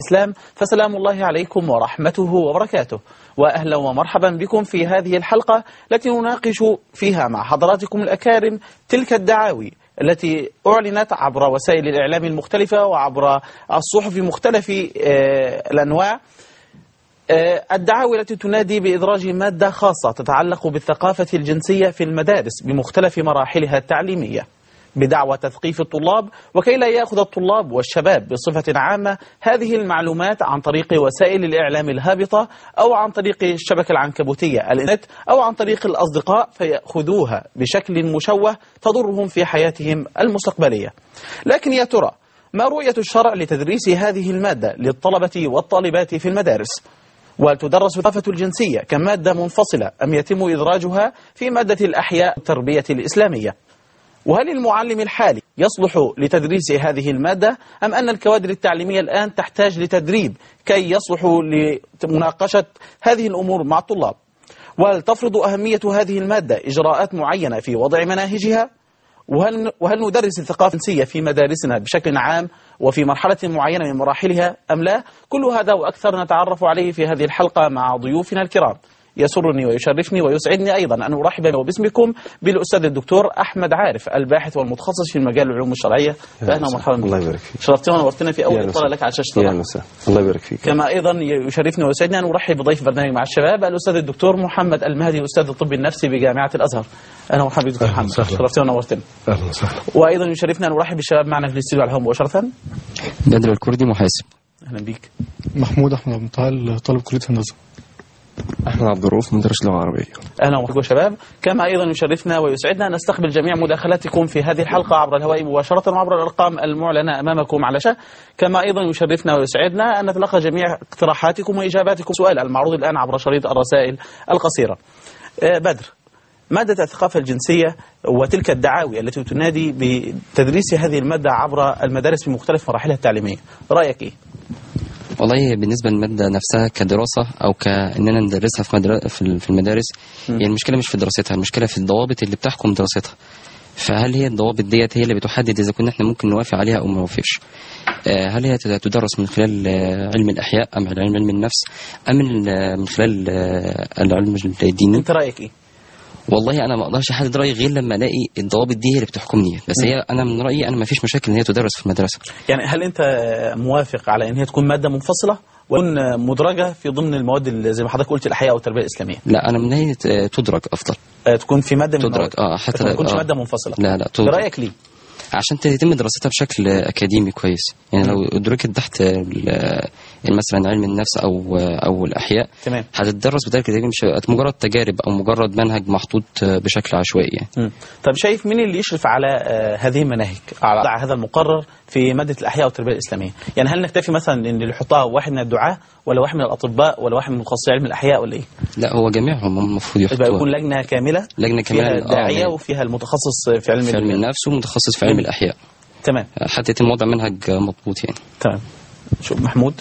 الإسلام فسلام الله عليكم ورحمته وبركاته وأهلا ومرحبا بكم في هذه الحلقة التي نناقش فيها مع حضراتكم الأكارم تلك الدعاوي التي أعلنت عبر وسائل الإعلام المختلفة وعبر الصحف مختلف آه، الأنواع آه، الدعاوي التي تنادي بإدراج مادة خاصة تتعلق بالثقافة الجنسية في المدارس بمختلف مراحلها التعليمية بدعوى تثقيف الطلاب وكي لا يأخذ الطلاب والشباب بصفة عامة هذه المعلومات عن طريق وسائل الإعلام الهابطة أو عن طريق الشبكة العنكبوتية الإنترنت أو عن طريق الأصدقاء فيأخذوها بشكل مشوه تضرهم في حياتهم المستقبلية لكن يا ترى ما رؤية الشرع لتدريس هذه المادة للطلبة والطالبات في المدارس؟ وهل تدرس الثقافة الجنسية كمادة منفصلة أم يتم إدراجها في مادة الأحياء التربية الإسلامية؟ وهل المعلم الحالي يصلح لتدريس هذه المادة أم أن الكوادر التعليمية الآن تحتاج لتدريب كي يصلحوا لمناقشة هذه الأمور مع الطلاب وهل تفرض أهمية هذه المادة إجراءات معينة في وضع مناهجها وهل, وهل ندرس الثقافة الجنسية في مدارسنا بشكل عام وفي مرحلة معينة من مراحلها أم لا كل هذا وأكثر نتعرف عليه في هذه الحلقة مع ضيوفنا الكرام يسرني ويشرفني ويسعدني أيضا أن أرحب وباسمكم بالأستاذ الدكتور أحمد عارف الباحث والمتخصص في مجال العلوم الشرعية فأهلا ومرحبا بك الله يبارك فيك شرفتنا ونورتنا في يا أول مساء. إطلاع لك على شاشة يا الرحمة. مساء الله يبارك فيك كما أيضا يشرفني ويسعدني أن أرحب بضيف برنامج مع الشباب الأستاذ الدكتور محمد المهدي أستاذ الطب النفسي بجامعة الأزهر أهلا ومرحبا بك دكتور أهلا محمد وسهلا. شرفتنا ونورتنا اهلا وسهلا وأيضا يشرفنا أن أرحب بالشباب معنا في الاستديو على الهواء مباشرة بدر الكردي محاسب أهلا بك محمود احمد عبد المتعال طالب كليه هندسه احمد عبد الرؤوف مدرس لغه عربيه اهلا ومرحبا بكم شباب كما ايضا يشرفنا ويسعدنا ان نستقبل جميع مداخلاتكم في هذه الحلقه عبر الهواء مباشره وعبر الارقام المعلنه امامكم على شاشه كما ايضا يشرفنا ويسعدنا ان نتلقى جميع اقتراحاتكم واجاباتكم سؤال المعروض الان عبر شريط الرسائل القصيره آه، بدر مادة الثقافة الجنسية وتلك الدعاوي التي تنادي بتدريس هذه المادة عبر المدارس في مختلف مراحلها التعليمية رأيك إيه؟ والله بالنسبة للمادة نفسها كدراسة أو كأننا ندرسها في, مدر... في ال- في المدارس يعني المشكلة مش في دراستها المشكلة في الضوابط اللي بتحكم دراستها فهل هي الضوابط ديت هي اللي بتحدد إذا كنا احنا ممكن نوافق عليها أو ما نوافقش آه، هل هي تد- تدرس من خلال آه، علم الأحياء أم علم علم النفس أم من ال- من خلال آه، العلم الديني أنت رأيك إيه؟ والله انا ما اقدرش احدد رايي غير لما الاقي الضوابط دي هي اللي بتحكمني بس هي انا من رايي انا ما فيش مشاكل ان هي تدرس في المدرسه يعني هل انت موافق على ان هي تكون ماده منفصله وتكون مدرجه في ضمن المواد اللي زي ما حضرتك قلت الاحياء والتربيه الاسلاميه لا انا من هي آه، تدرج افضل آه، تكون في ماده من تدرج المواد. اه حتى ما تكونش آه. ماده منفصله لا لا تدرج برايك ليه عشان يتم دراستها بشكل اكاديمي كويس يعني لو ادركت تحت ال- مثلا علم النفس او او الاحياء تمام هتدرس بطريقه اكاديميه مش هتبقى مجرد تجارب او مجرد منهج محطوط بشكل عشوائي يعني مم. طب شايف مين اللي يشرف على آه، هذه المناهج على وضع هذا المقرر في ماده الاحياء والتربيه الاسلاميه يعني هل نكتفي مثلا ان اللي يحطها واحد من الدعاه ولا واحد من الاطباء ولا واحد من متخصصي علم الاحياء ولا ايه لا هو جميعهم هم المفروض يبقى يكون يحطوها لجنه كامله لجنه فيها كمان الداعيه آه وفيها المتخصص في علم في علم ال- النفس ومتخصص في علم جميل. الاحياء تمام حتى يتم وضع منهج مضبوط يعني تمام شوف محمود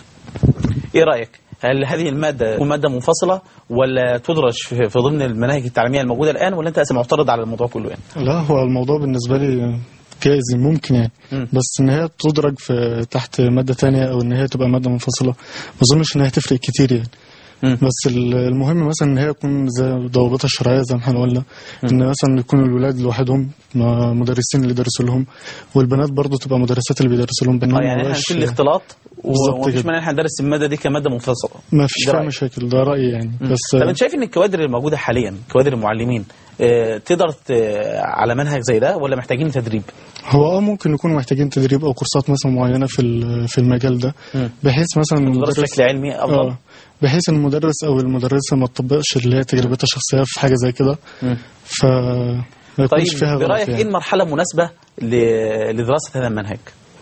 ايه رايك هل هذه الماده تكون ماده منفصله ولا تدرج في في ضمن المناهج التعليميه الموجوده الان ولا انت أساساً معترض على الموضوع كله يعني لا هو الموضوع بالنسبه لي جائز ممكن يعني مم. بس ان هي تدرج في تحت ماده تانية او ان هي تبقى ماده منفصله ما اظنش ان هي تفرق كتير يعني مم. بس ال- المهم مثلا ان هي تكون زي ضوابطها الشرعيه زي ما احنا قلنا ان مثلا يكون الولاد لوحدهم مع مدرسين اللي يدرسوا لهم والبنات برضو تبقى مدرسات اللي بيدرسوا لهم بينهم اه يعني احنا مبقاش- هنشيل الاختلاط بالظبط ومفيش كده. مانع ان احنا ندرس الماده دي كماده منفصله ما فيش ده فيها رأيك. مشاكل ده رايي يعني مم. بس طب انت شايف ان الكوادر الموجوده حاليا كوادر المعلمين آه، تقدر ت- على منهج زي ده ولا محتاجين تدريب؟ هو اه ممكن يكون محتاجين تدريب او كورسات مثلا معينه في ال- في المجال ده مم. بحيث مثلا تدرس المدرس بشكل علمي افضل اه بحيث ان المدرس او المدرسه ما تطبقش اللي هي تجربتها الشخصيه في حاجه زي كده مم. ف ما طيب يكونش فيها غلط برايك ايه يعني. المرحله المناسبه ل- لدراسه هذا المنهج؟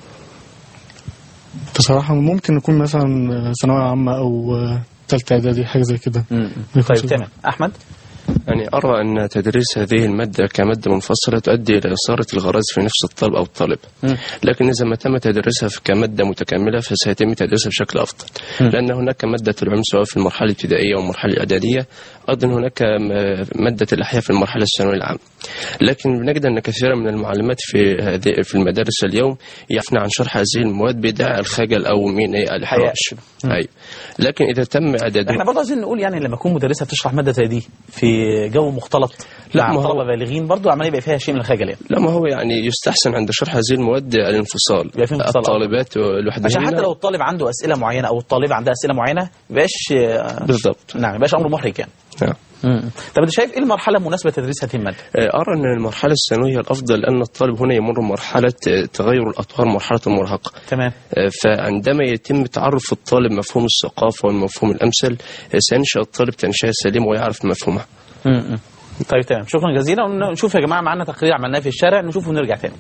بصراحه ممكن يكون مثلا ثانويه عامه او ثالثه اعدادي حاجه زي كده مم. ما يكونش طيب تمام احمد يعني أرى أن تدريس هذه المادة كمادة منفصلة تؤدي إلى إثارة الغرائز في نفس الطالب أو الطالب لكن إذا ما تم تدريسها في- كمادة متكاملة فسيتم تدريسها بشكل أفضل لأن هناك مادة العلوم سواء في المرحلة الابتدائية والمرحلة الإعدادية أيضا هناك م- مادة الأحياء في المرحلة الثانوية العامة لكن بنجد أن كثيرا من المعلمات في هذه في المدارس اليوم يفنى عن شرح هذه المواد بداعي الخجل أو من إيه الإحراج أي لكن إذا تم إعدادها احنا برضه عايزين نقول يعني لما تكون مدرسه بتشرح ماده زي دي في جو مختلط لا، مع ما هو- طلبه بالغين برضه عمال يبقى فيها شيء من الخجل يعني لا ما هو يعني يستحسن عند شرح هذه المواد الانفصال يبقى في انفصال. الطالبات لوحدهن عشان حتى لو الطالب عنده اسئله معينه او الطالبه عندها اسئله معينه ما يبقاش آه، بالضبط نعم ما يبقاش امر محرج يعني نعم. طب انت شايف ايه المرحله المناسبه لتدريس هذه الماده؟ أرى أن المرحلة الثانوية الأفضل لأن الطالب هنا يمر مرحلة تغير الأطوار مرحلة المراهقة تمام فعندما يتم تعرف الطالب مفهوم الثقافة والمفهوم الأمثل سينشأ الطالب تنشئة سليمة ويعرف مفهومها م-م. طيب تمام شكرا جزيلا ونشوف يا جماعه معانا تقرير عملناه في الشارع نشوفه ونرجع تاني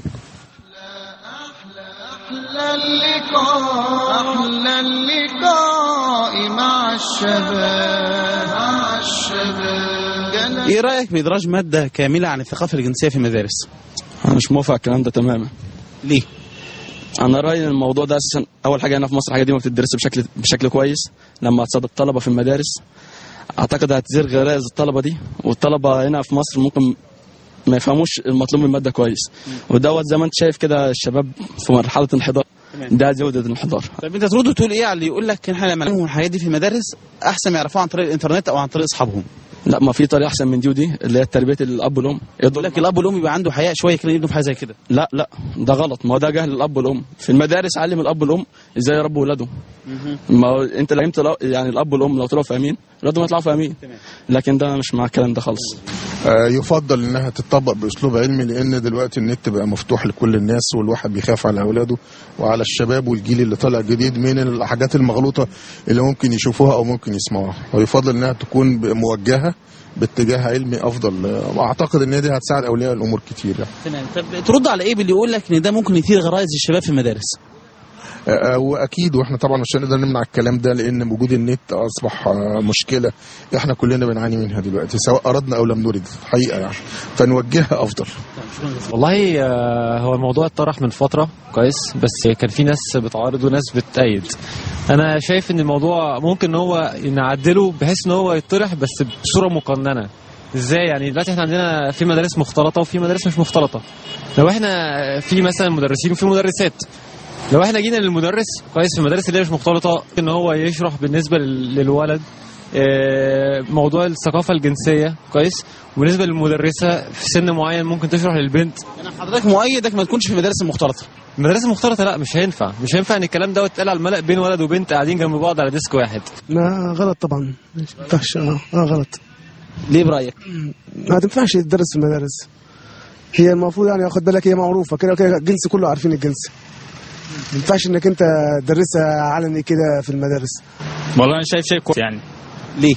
أحلى اللقاء أحلى اللقاء مع الشباب مع الشباب جلس ايه رايك بادراج ماده كامله عن الثقافه الجنسيه في المدارس؟ انا مش موافق على الكلام ده تماما ليه؟ انا رايي ان الموضوع ده اساسا اول حاجه هنا في مصر الحاجه دي ما بتدرسش بشكل بشكل كويس لما تصاد الطلبه في المدارس اعتقد هتزير غرائز الطلبه دي والطلبه هنا في مصر ممكن ما يفهموش المطلوب من الماده كويس ودوت زي ما انت شايف كده الشباب في مرحله انحدار ده جوده الانحدار طب انت ترد وتقول ايه على اللي يقول لك احنا لما نعلمهم الحاجات دي في المدارس احسن ما يعرفوها عن طريق الانترنت او عن طريق اصحابهم لا ما في طريقه احسن من دي ودي اللي هي تربيه الاب والام يقول لك الاب والام يبقى عنده حياء شويه كده ابنه في حاجه زي كده لا لا ده غلط ما هو ده جهل الاب والام في المدارس علم الاب والام ازاي يربوا ولادهم ما هو انت لو علمت الأ- يعني الاب والام لو طلعوا فاهمين ولادهم يطلعوا فاهمين لكن ده مش مع الكلام ده خالص آه، يفضل انها تطبق باسلوب علمي لان دلوقتي النت بقى مفتوح لكل الناس والواحد بيخاف على اولاده وعلى الشباب والجيل اللي طالع جديد من الحاجات المغلوطه اللي ممكن يشوفوها او ممكن يسمعوها ويفضل انها تكون ب- موجهه باتجاه علمي افضل آه، واعتقد ان دي هتساعد اولياء الامور كتير يعني. تمام طب ترد على ايه باللي يقول لك ان ده ممكن يثير غرائز الشباب في المدارس آه، آه، واكيد واحنا طبعا مش هنقدر نمنع الكلام ده لان وجود النت اصبح آه، مشكله احنا كلنا بنعاني منها دلوقتي سواء اردنا او لم نرد حقيقه يعني فنوجهها افضل والله آه، هو الموضوع اتطرح من فترة كويس بس كان في ناس بتعارض وناس بتأيد أنا شايف إن الموضوع ممكن إن هو نعدله بحيث إن هو يطرح بس بصورة مقننة ازاي يعني دلوقتي احنا عندنا في مدارس مختلطه وفي مدارس مش مختلطه لو احنا في مثلا مدرسين وفي مدرسات لو احنا جينا للمدرس كويس في المدارس اللي هي مش مختلطه ان هو يشرح بالنسبه لل- للولد آه، موضوع الثقافه الجنسيه كويس وبالنسبه للمدرسه في سن معين ممكن تشرح للبنت يعني حضرتك مؤيدك ما تكونش في المدارس المختلطه المدارس المختلطه لا مش هينفع مش هينفع ان الكلام دوت يتقال على الملأ بين ولد وبنت قاعدين جنب بعض على ديسك واحد لا غلط طبعا ما ينفعش اه آه، غلط ليه برايك ما تنفعش تدرس في المدارس هي المفروض يعني واخد بالك هي معروفه كده وكده الجنس كله عارفين الجنس ما ينفعش انك انت تدرسها علني كده في المدارس والله انا شايف شيء كويس يعني ليه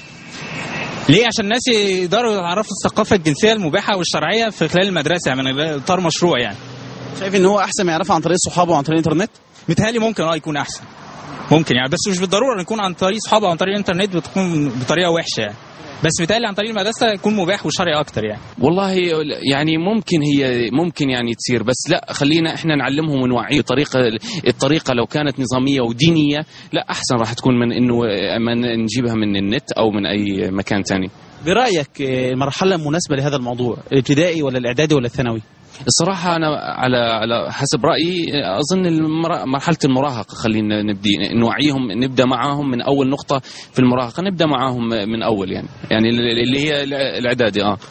ليه عشان الناس يقدروا يعرفوا الثقافه الجنسيه المباحه والشرعيه في خلال المدرسه من اطار مشروع يعني شايف ان هو احسن ما يعرفها عن طريق صحابه وعن طريق الانترنت متهيألي ممكن اه يكون احسن ممكن يعني بس مش بالضروره يكون عن طريق اصحابه او عن طريق الانترنت بتكون بطريقه وحشه يعني بس متهيألي عن طريق المدرسه يكون مباح وشرعي اكتر يعني والله يعني ممكن هي ممكن يعني تصير بس لا خلينا احنا نعلمهم ونوعيه طريقه الطريقه لو كانت نظاميه ودينيه لا احسن راح تكون من انه من نجيبها من النت او من اي مكان ثاني برايك آه، المرحله المناسبه لهذا الموضوع الابتدائي ولا الاعدادي ولا الثانوي الصراحة أنا على على حسب رأيي أظن المرا- مرحلة المراهقة خلينا نبدي نوعيهم نبدأ معاهم من أول نقطة في المراهقة نبدأ معاهم من أول يعني يعني اللي هي الإعدادي آه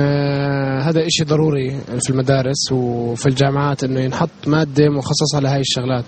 آه هذا إشي ضروري في المدارس وفي الجامعات انه ينحط مادة مخصصة لهاي الشغلات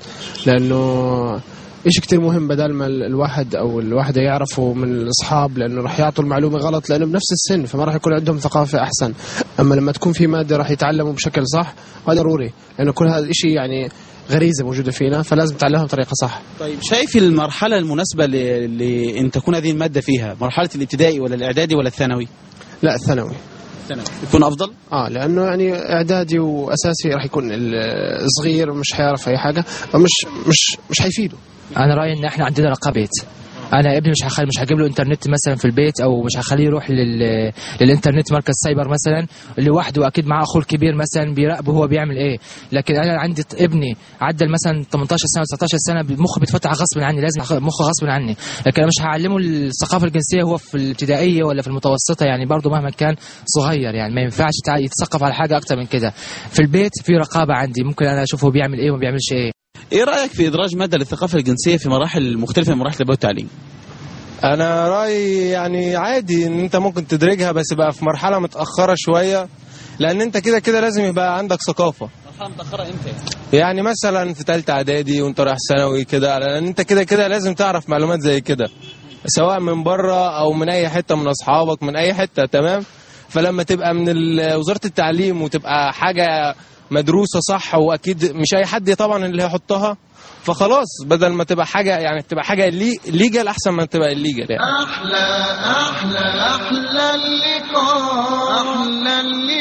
لانه إشي كتير مهم بدل ما ال- الواحد او الواحدة يعرفوا من الاصحاب لانه راح يعطوا المعلومة غلط لانه بنفس السن فما راح يكون عندهم ثقافة احسن اما لما تكون في مادة راح يتعلموا بشكل صح هذا ضروري لانه كل هذا الإشي يعني غريزة موجودة فينا فلازم تعلمها بطريقة صح طيب شايف المرحله المناسبه ل- لان تكون هذه الماده فيها مرحله الابتدائي ولا الاعدادي ولا الثانوي لا الثانوي الثانوي يكون افضل اه لانه يعني اعدادي واساسي راح يكون الصغير مش حيعرف اي حاجه فمش مش مش حيفيده انا رايي ان احنا عندنا رقابات انا ابني مش هخلي مش هجيب له انترنت مثلا في البيت او مش هخليه يروح لل... للانترنت مركز سايبر مثلا لوحده اكيد معاه اخوه الكبير مثلا بيراقبه هو بيعمل ايه لكن انا عندي ط- ابني عدى مثلا 18 سنه 19 سنه مخه بيتفتح غصب عني لازم أخ- مخه غصب عني لكن انا مش هعلمه الثقافه الجنسيه هو في الابتدائيه ولا في المتوسطه يعني برضه مهما كان صغير يعني ما ينفعش تع- يتثقف على حاجه اكتر من كده في البيت في رقابه عندي ممكن انا اشوفه بيعمل ايه وما بيعملش ايه ايه رايك في ادراج ماده للثقافه الجنسيه في مراحل مختلفه من مراحل التربيه والتعليم انا رايي يعني عادي ان انت ممكن تدرجها بس بقى في مرحله متاخره شويه لان انت كده كده لازم يبقى عندك ثقافه مرحله متاخره امتى يعني مثلا في ثالثه اعدادي وانت رايح ثانوي كده لان انت كده كده لازم تعرف معلومات زي كده سواء من بره او من اي حته من اصحابك من اي حته تمام فلما تبقى من ال- وزاره التعليم وتبقى حاجه مدروسه صح واكيد مش اي حد طبعا اللي هيحطها فخلاص بدل ما تبقى حاجه يعني تبقى حاجه ليجل احسن ما تبقى الليجل يعني أحلى أحلى أحلى اللقاء أحلى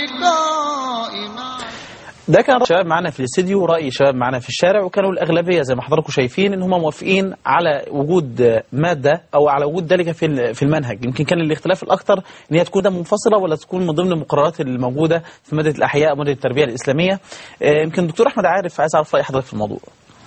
اللقاء مع ده كان رأي شباب معانا في الاستديو ورأي شباب معانا في الشارع وكانوا الأغلبية زي ما حضراتكم شايفين إن هم موافقين على وجود مادة أو على وجود ذلك في ال- في المنهج يمكن كان الاختلاف الأكثر إن هي تكون منفصلة ولا تكون من ضمن المقررات الموجودة في مادة الأحياء ومادة التربية الإسلامية آه، يمكن دكتور أحمد عارف عايز أعرف رأي حضرتك في الموضوع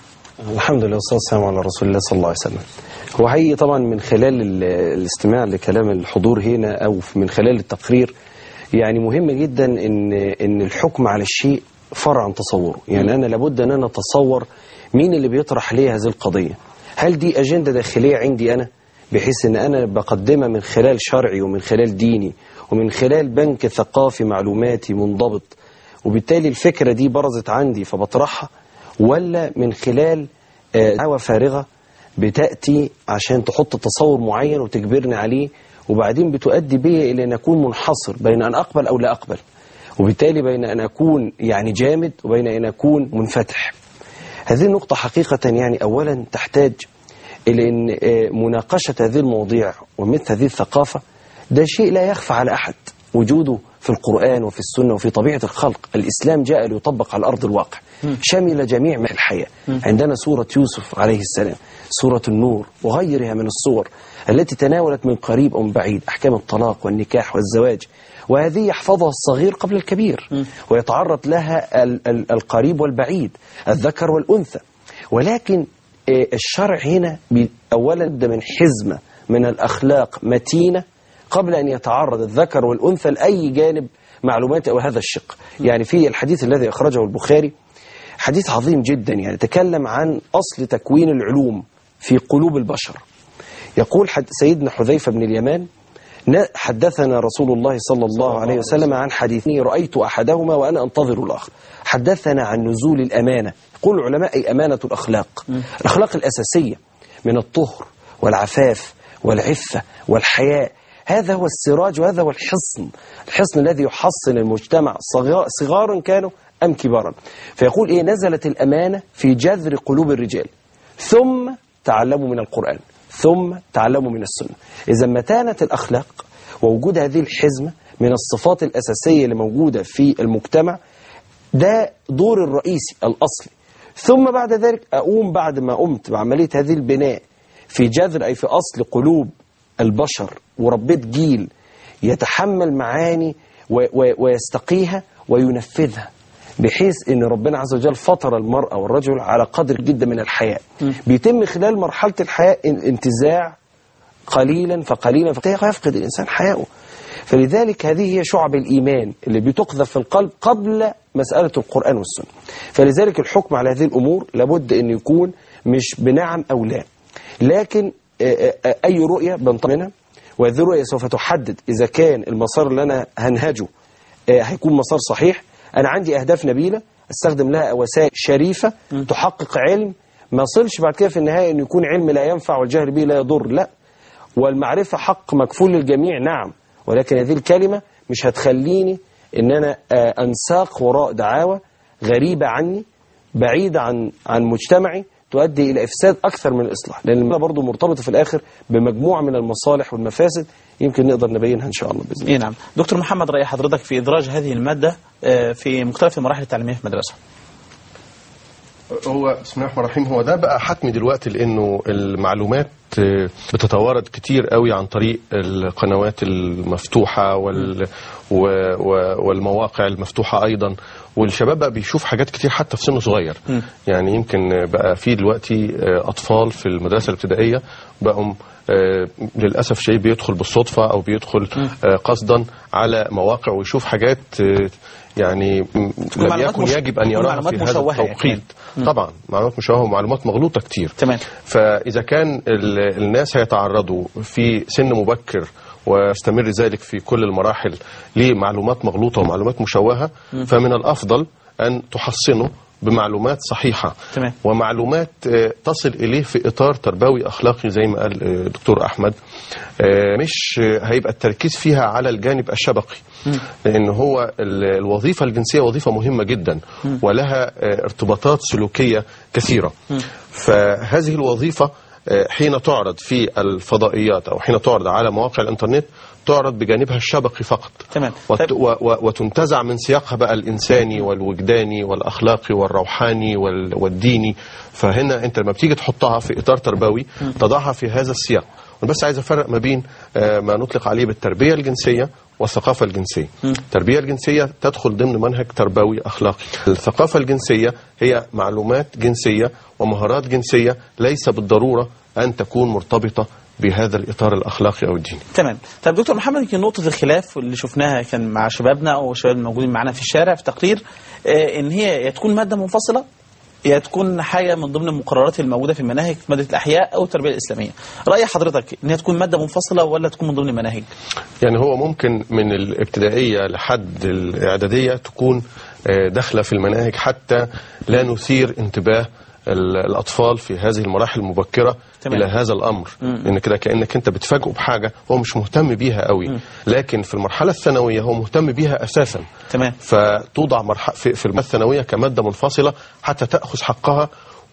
الحمد لله والصلاة والسلام على رسول الله صلى الله عليه وسلم هو حقيقي طبعا من خلال ال- الاستماع لكلام الحضور هنا أو من خلال التقرير يعني مهم جدا إن إن الحكم على الشيء فرع عن تصوره يعني أنا لابد أن أنا أتصور مين اللي بيطرح ليه هذه القضية هل دي أجندة داخلية عندي أنا بحيث أن أنا بقدمها من خلال شرعي ومن خلال ديني ومن خلال بنك ثقافي معلوماتي منضبط وبالتالي الفكرة دي برزت عندي فبطرحها ولا من خلال آه، دعوة فارغة بتأتي عشان تحط تصور معين وتجبرني عليه وبعدين بتؤدي بي إلى أن أكون منحصر بين أن أقبل أو لا أقبل وبالتالي بين أن أكون يعني جامد وبين أن أكون منفتح هذه النقطة حقيقة يعني أولا تحتاج إلى أن آه، مناقشة هذه المواضيع ومثل هذه الثقافة ده شيء لا يخفى على أحد وجوده في القرآن وفي السنة وفي طبيعة الخلق الإسلام جاء ليطبق على أرض الواقع شمل جميع ما في الحياة عندنا سورة يوسف عليه السلام سورة النور وغيرها من الصور التي تناولت من قريب أو من بعيد أحكام الطلاق والنكاح والزواج وهذه يحفظها الصغير قبل الكبير ويتعرض لها ال- ال- القريب والبعيد الذكر والأنثى ولكن آه، الشرع هنا بي- أولا يبدأ من حزمة من الأخلاق متينة قبل أن يتعرض الذكر والأنثى لأي جانب معلومات أو هذا الشق يعني في الحديث الذي أخرجه البخاري حديث عظيم جدا يعني تكلم عن أصل تكوين العلوم في قلوب البشر يقول حد سيدنا حذيفة بن اليمان ن- حدثنا رسول الله صلى الله عليه وسلم عن حديثين رأيت أحدهما وأنا أنتظر الآخر حدثنا عن نزول الأمانة يقول العلماء أي أمانة الأخلاق الأخلاق الأساسية من الطهر والعفاف والعفة والحياء هذا هو السراج وهذا هو الحصن الحصن الذي يحصن المجتمع صغا- صغارا كانوا أم كبارا فيقول إيه نزلت الأمانة في جذر قلوب الرجال ثم تعلموا من القرآن ثم تعلموا من السنة إذا متانة الأخلاق ووجود هذه الحزمة من الصفات الأساسية اللي موجودة في المجتمع ده دور الرئيسي الأصلي ثم بعد ذلك أقوم بعد ما قمت بعملية هذه البناء في جذر أي في أصل قلوب البشر وربيت جيل يتحمل معاني و- و- ويستقيها وينفذها بحيث ان ربنا عز وجل فطر المرأة والرجل على قدر جدا من الحياء بيتم خلال مرحلة الحياء ان- انتزاع قليلا فقليلا فيفقد الإنسان حياءه فلذلك هذه هي شعب الإيمان اللي بتقذف في القلب قبل مسألة القرآن والسنة فلذلك الحكم على هذه الأمور لابد أن يكون مش بنعم أو لا لكن آه، آه، أي رؤية بنطلق منها وهذه الرؤية سوف تحدد إذا كان المسار اللي أنا هنهجه آه، هيكون مسار صحيح أنا عندي أهداف نبيلة استخدم لها وسائل شريفة تحقق علم ما يصلش بعد كده في النهاية أن يكون علم لا ينفع والجهل به لا يضر لا والمعرفة حق مكفول للجميع نعم ولكن هذه الكلمة مش هتخليني ان انا آه، انساق وراء دعاوى غريبة عني بعيدة عن عن مجتمعي تؤدي الى افساد اكثر من الاصلاح لان المسألة برضه مرتبطة في الاخر بمجموعة من المصالح والمفاسد يمكن نقدر نبينها ان شاء الله باذن الله إيه نعم دكتور محمد رأي حضرتك في إدراج هذه المادة آه، في مختلف المراحل التعليمية في المدرسة هو بسم الله الرحمن الرحيم هو ده بقى حتمي دلوقتي لانه المعلومات آه، بتتوارد كتير قوي عن طريق القنوات المفتوحه وال و و والمواقع المفتوحه ايضا والشباب بقى بيشوف حاجات كتير حتى في سن صغير يعني يمكن بقى في دلوقتي آه، اطفال في المدرسه الابتدائيه بقوا آه، للاسف شيء بيدخل بالصدفه او بيدخل آه، قصدا على مواقع ويشوف حاجات آه، يعني م- لم معلومات يكن مش- يجب ان تكون يراها معلومات في هذا مشوهة يعني التوقيت طبعا معلومات مشوهه ومعلومات مغلوطه كتير تمام فاذا كان ال- الناس هيتعرضوا في سن مبكر ويستمر ذلك في كل المراحل لمعلومات مغلوطه ومعلومات مشوهه مم. فمن الافضل ان تحصنه بمعلومات صحيحه تمام ومعلومات آه، تصل اليه في اطار تربوي اخلاقي زي ما قال آه، دكتور احمد آه، مش آه، هيبقى التركيز فيها على الجانب الشبقي لان هو ال- الوظيفه الجنسيه وظيفه مهمه جدا مم. ولها آه، ارتباطات سلوكيه كثيره فهذه الوظيفة آه، حين تعرض في الفضائيات أو حين تعرض على مواقع الإنترنت تعرض بجانبها الشبقي فقط تمام وت و و وتنتزع من سياقها بقى الإنساني والوجداني والأخلاقي والروحاني وال والديني فهنا أنت لما بتيجي تحطها في إطار تربوي تضعها في هذا السياق أنا بس عايز أفرق ما بين آه، ما نطلق عليه بالتربية الجنسية والثقافة الجنسية التربية الجنسية تدخل ضمن منهج تربوي أخلاقي الثقافة الجنسية هي معلومات جنسية ومهارات جنسية ليس بالضرورة أن تكون مرتبطة بهذا الإطار الأخلاقي أو الديني تمام طب دكتور محمد يمكن نقطة الخلاف اللي شفناها كان مع شبابنا أو الشباب الموجودين معانا في الشارع في تقرير آه، إن هي يا تكون مادة منفصلة يا تكون حاجة من ضمن المقررات الموجودة في المناهج في مادة الأحياء أو التربية الإسلامية رأي حضرتك إن هي تكون مادة منفصلة ولا تكون من ضمن المناهج يعني هو ممكن من الابتدائية لحد الإعدادية تكون آه، داخلة في المناهج حتى لا نثير انتباه ال- الأطفال في هذه المراحل المبكرة تمام. إلى هذا الأمر مم. لأن كده كأنك أنت بتفاجئه بحاجة هو مش مهتم بيها قوي لكن في المرحلة الثانوية هو مهتم بيها أساسا تمام فتوضع مرح... في في المرحلة الثانوية كمادة منفصلة حتى تأخذ حقها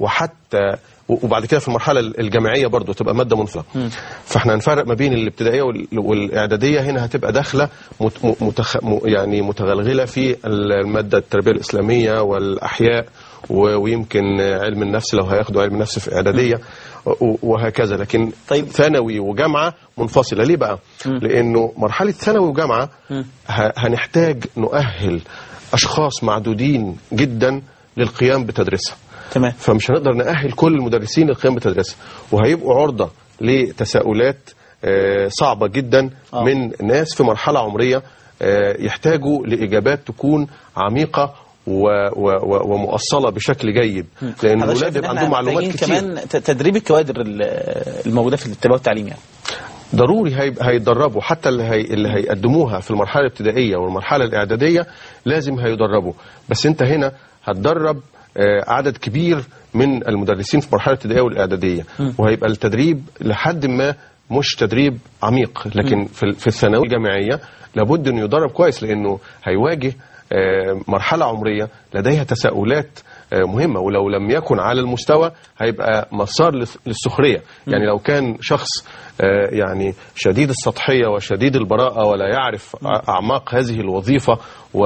وحتى وبعد كده في المرحلة الجامعية برضو تبقى مادة منفصلة فاحنا هنفرق ما بين الابتدائية وال- والإعدادية هنا هتبقى داخلة مت... م- متخ... م- يعني متغلغلة في المادة التربية الإسلامية والأحياء و... ويمكن علم النفس لو هياخدوا علم النفس في إعدادية و- وهكذا لكن طيب. ثانوي وجامعة منفصلة ليه بقى؟ لأنه مرحلة ثانوي وجامعة ه- هنحتاج نؤهل أشخاص معدودين جدا للقيام بتدريسها تمام فمش هنقدر نأهل كل المدرسين للقيام بتدريسها وهيبقوا عرضة لتساؤلات آه، صعبة جدا آه. من ناس في مرحلة عمرية آه، يحتاجوا لإجابات تكون عميقة و و و ومؤصلة بشكل جيد لأن حضرتك الأولاد شايف إن يبقى إحنا عندهم معلومات محتاجين كتير كمان ت- تدريب الكوادر ال- الموجودة في التربية والتعليم يعني ضروري هي- هيتدربوا حتى اللي, هي اللي هيقدموها في المرحله الابتدائيه والمرحله الاعداديه لازم هيدربوا بس انت هنا هتدرب آه، عدد كبير من المدرسين في المرحله الابتدائيه والاعداديه وهيبقى التدريب لحد ما مش تدريب عميق لكن في ال- في الثانويه الجامعيه لابد انه يدرب كويس لانه هيواجه آه، مرحله عمريه لديها تساؤلات آه، مهمه ولو لم يكن على المستوى هيبقى مسار للس- للسخريه يعني لو كان شخص آه، يعني شديد السطحيه وشديد البراءه ولا يعرف أع- اعماق هذه الوظيفه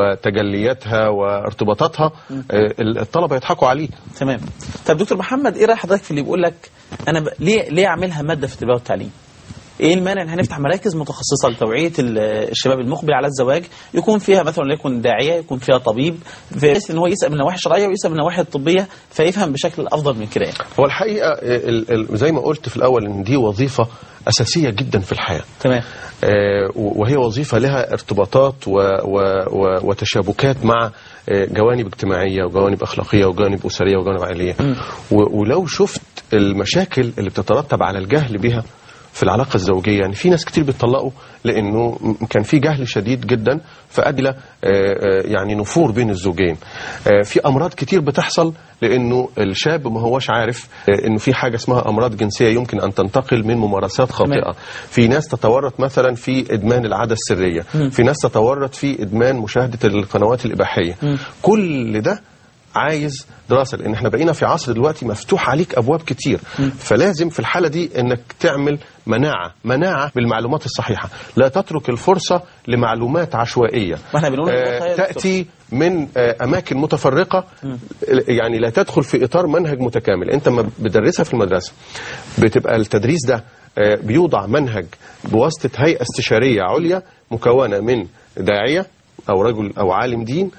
وتجلياتها وارتباطاتها آه، الطلبه يضحكوا عليه تمام طب دكتور محمد ايه راي حضرتك في اللي بيقول لك انا ب... ليه ليه اعملها ماده في التربيه والتعليم ايه المانع ان هنفتح مراكز متخصصه لتوعيه ال- الشباب المقبل على الزواج يكون فيها مثلا يكون داعيه يكون فيها طبيب بحيث ان هو يسال من النواحي الشرعيه ويسال من النواحي الطبيه فيفهم بشكل افضل من كده يعني. هو الحقيقه آه، ال- ال- زي ما قلت في الاول ان دي وظيفه اساسيه جدا في الحياه تمام آه، وهي وظيفة لها ارتباطات و و و وتشابكات مع آه، جوانب اجتماعية وجوانب أخلاقية وجوانب أسرية وجوانب عائلية و- ولو شفت المشاكل اللي بتترتب على الجهل بها في العلاقة الزوجية يعني في ناس كتير بيطلقوا لأنه م- كان في جهل شديد جدا فأدى إلى آه، آه، يعني نفور بين الزوجين آه، في أمراض كتير بتحصل لأنه الشاب ما هوش عارف آه، إنه في حاجة اسمها أمراض جنسية يمكن أن تنتقل من ممارسات خاطئة في ناس تتورط مثلا في إدمان العادة السرية مم. في ناس تتورط في إدمان مشاهدة القنوات الإباحية كل ده عايز دراسه لان احنا بقينا في عصر دلوقتي مفتوح عليك ابواب كتير فلازم في الحاله دي انك تعمل مناعه مناعه بالمعلومات الصحيحه لا تترك الفرصه لمعلومات عشوائيه ما احنا بنقول النقطة آه يا دكتور. تاتي من آه اماكن متفرقه يعني لا تدخل في اطار منهج متكامل انت ما بتدرسها في المدرسه بتبقى التدريس ده آه، بيوضع منهج بواسطه هيئه استشاريه عليا مكونه من داعيه او رجل او عالم دين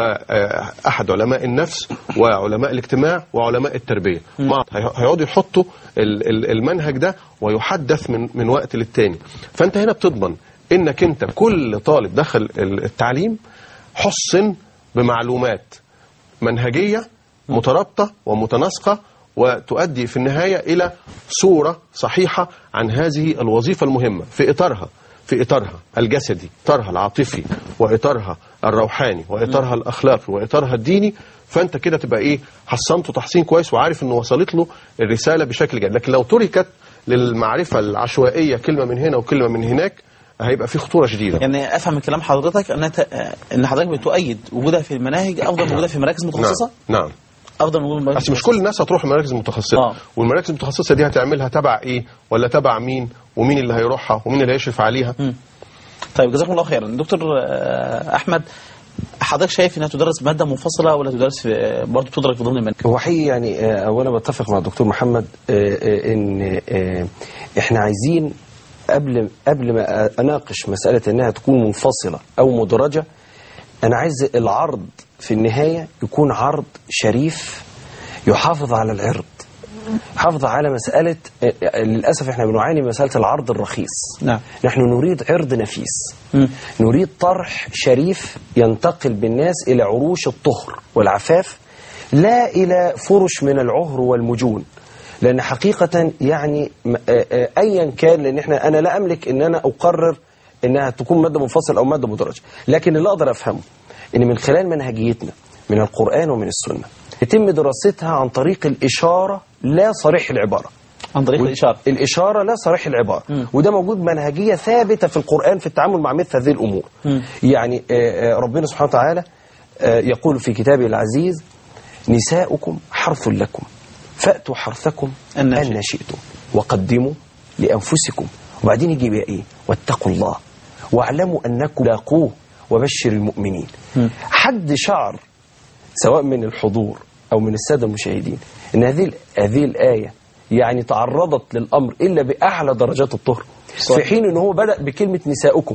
واحد علماء النفس وعلماء الاجتماع وعلماء التربيه مع هي- هيقعدوا يحطوا ال- ال- المنهج ده ويحدث من من وقت للتاني فانت هنا بتضمن انك انت كل طالب دخل ال- التعليم حصن بمعلومات منهجيه مترابطه ومتناسقه وتؤدي في النهايه الى صوره صحيحه عن هذه الوظيفه المهمه في اطارها في اطارها الجسدي اطارها العاطفي واطارها الروحاني واطارها الاخلاقي واطارها الديني فانت كده تبقى ايه حصنته تحصين كويس وعارف انه وصلت له الرساله بشكل جيد لكن لو تركت للمعرفه العشوائيه كلمه من هنا وكلمه من هناك هيبقى في خطوره شديده يعني افهم من كلام حضرتك ان أنت- ان حضرتك بتؤيد وجودها في المناهج افضل من وجودها في مراكز متخصصه نعم نعم افضل من وجود مراكز بس مش كل الناس هتروح المراكز المتخصصه آه. والمراكز المتخصصه دي هتعملها تبع ايه ولا تبع مين ومين اللي هيروحها ومين اللي هيشرف عليها طيب جزاكم الله خيرا دكتور آه، احمد حضرتك شايف انها تدرس ماده منفصله ولا تدرس في برضه تدرك في ضمن المنهج هو حقيقي يعني آه، اولا بتفق مع الدكتور محمد آه، آه، ان آه، احنا عايزين قبل قبل ما اناقش مساله انها تكون منفصله او مدرجه انا عايز العرض في النهايه يكون عرض شريف يحافظ على العرض يحافظ على مساله آه، آه، للاسف احنا بنعاني من مساله العرض الرخيص نعم نحن نريد عرض نفيس نريد طرح شريف ينتقل بالناس إلى عروش الطهر والعفاف لا إلى فرش من العهر والمجون لأن حقيقة يعني م- آه، آه، أيا كان لأن احنا أنا لا أملك أن أنا أقرر أنها تكون مادة منفصلة أو مادة مدرجة لكن اللي أقدر أفهمه أن من خلال منهجيتنا من القرآن ومن السنة يتم دراستها عن طريق الإشارة لا صريح العبارة عن طريق الإشارة الإشارة لا صريح العبارة وده موجود منهجية ثابتة في القرآن في التعامل مع مثل هذه الأمور يعني آه، آه، ربنا سبحانه وتعالى آه، يقول في كتابه العزيز نساؤكم حرث لكم فأتوا حرثكم أن شئتم وقدموا لأنفسكم وبعدين يجي بقى إيه واتقوا الله واعلموا أنكم لاقوه وبشر المؤمنين حد شعر سواء من الحضور أو من السادة المشاهدين أن هذه هذه الآية يعني تعرضت للأمر إلا بأعلى درجات الطهر في حين أنه هو بدأ بكلمة نساؤكم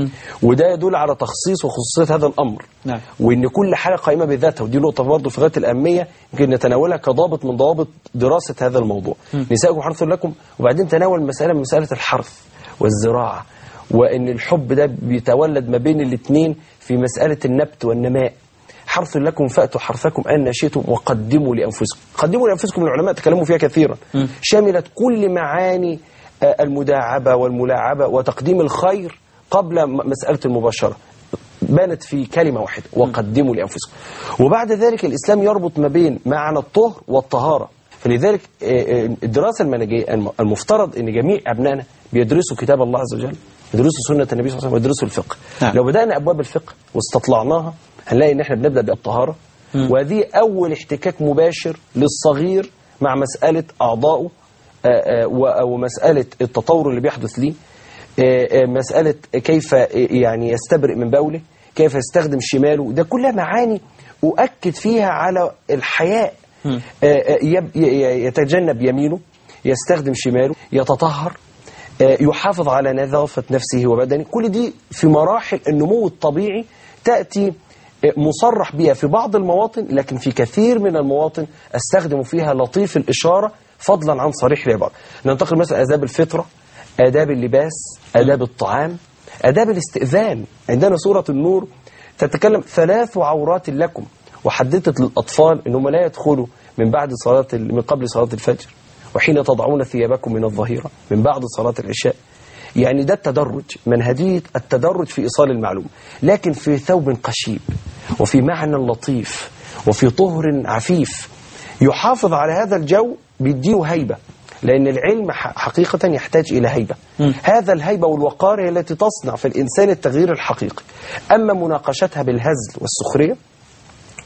وده يدل على تخصيص وخصوصية هذا الأمر نعم وان كل حاجه قائمه بذاتها ودي نقطه برضه في غايه الاهميه يمكن نتناولها كضابط من ضوابط دراسه هذا الموضوع نساؤكم حرث لكم وبعدين تناول مساله من مساله الحرث والزراعه وان الحب ده بيتولد ما بين الاثنين في مساله النبت والنماء حرث لكم فأتوا حرثكم أن شئتم وقدموا لأنفسكم قدموا لأنفسكم العلماء تكلموا فيها كثيرا شملت كل معاني آه، المداعبة والملاعبة وتقديم الخير قبل م- مسألة المباشرة بانت في كلمة واحدة وقدموا لأنفسكم وبعد ذلك الإسلام يربط ما بين معنى الطهر والطهارة فلذلك آه، آه، الدراسة المنهجية الم- المفترض أن جميع أبنائنا بيدرسوا كتاب الله عز وجل يدرسوا سنة النبي صلى الله عليه وسلم ويدرسوا الفقه نعم. لو بدأنا أبواب الفقه واستطلعناها هنلاقي ان احنا بنبدا بالطهاره وهذه اول احتكاك مباشر للصغير مع مساله اعضائه آه، آه، و- ومساله التطور اللي بيحدث ليه آه، آه، مساله كيف آه، يعني يستبرئ من بوله كيف يستخدم شماله ده كلها معاني اؤكد فيها على الحياء آه، آه، يب- ي- يتجنب يمينه يستخدم شماله يتطهر آه، يحافظ على نظافة نفسه وبدنه كل دي في مراحل النمو الطبيعي تأتي آه، مصرح بها في بعض المواطن لكن في كثير من المواطن استخدم فيها لطيف الإشارة فضلا عن صريح العبارة ننتقل مثلا آداب الفطرة آداب اللباس آداب الطعام آداب الاستئذان عندنا سورة النور تتكلم ثلاث عورات لكم وحددت للأطفال أنهم لا يدخلوا من بعد صلاة ال- من قبل صلاة الفجر وحين تضعون ثيابكم من الظهيرة من بعد صلاة العشاء يعني ده التدرج منهجية التدرج في إيصال المعلومة لكن في ثوب قشيب وفي معنى لطيف وفي طهر عفيف يحافظ على هذا الجو بيديه هيبة لأن العلم ح- حقيقة يحتاج إلى هيبة هذا الهيبة والوقار هي التي تصنع في الإنسان التغيير الحقيقي أما مناقشتها بالهزل والسخرية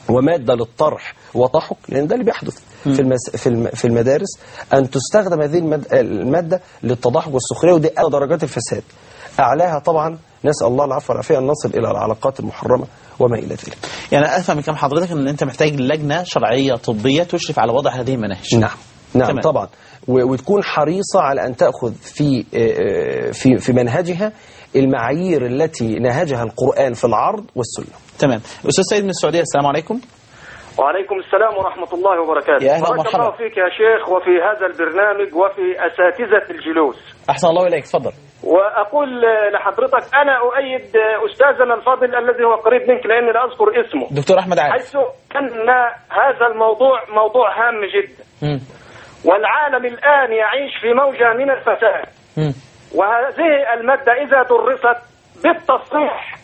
وماده للطرح وطحك لان ده اللي بيحدث في المس... في الم... في المدارس ان تستخدم هذه المد... الماده للتضحك والسخريه ودي اعلى درجات الفساد اعلاها طبعا نسال الله العفو والعافيه ان نصل الى العلاقات المحرمه وما الى ذلك يعني افهم من كلام حضرتك ان انت محتاج لجنه شرعيه طبيه تشرف على وضع هذه المناهج نعم نعم تمام. طبعا و- وتكون حريصة على أن تأخذ في آه، في في منهجها المعايير التي نهجها القرآن في العرض والسنة تمام استاذ سيد من السعوديه السلام عليكم وعليكم السلام ورحمة الله وبركاته يا أهلا بارك ومرحبا. الله فيك يا شيخ وفي هذا البرنامج وفي أساتذة الجلوس احسن الله اليك تفضل وأقول آه، لحضرتك أنا أؤيد آه، أستاذنا الفاضل الذي هو قريب منك لأني لا أذكر اسمه دكتور احمد عادل حيث أن هذا الموضوع موضوع هام جدا مم. والعالم الآن يعيش في موجة من الفساد مم. وهذه المادة إذا درست بالتصريح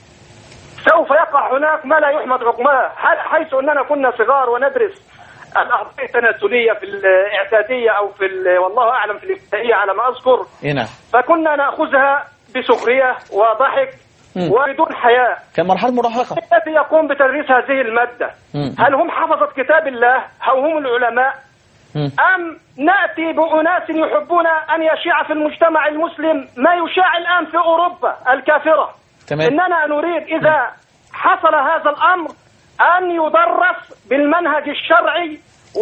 سوف يقع هناك ما لا يحمد رقمها ح- حيث أننا كنا صغار وندرس الأعضاء التناسلية في الإعدادية أو في ال- والله أعلم في الابتدائية على ما أذكر اي نعم فكنا نأخذها بسخرية وضحك مم. وبدون حياء كان مرحله مراهقه الذي يقوم بتدريس هذه المادة مم. هل هم حفظة كتاب الله أو هم العلماء مم. أم نأتي بأناس يحبون أن يشيع في المجتمع المسلم ما يشاع الآن في أوروبا الكافرة تمام. إننا نريد إذا حصل هذا الأمر أن يدرس بالمنهج الشرعي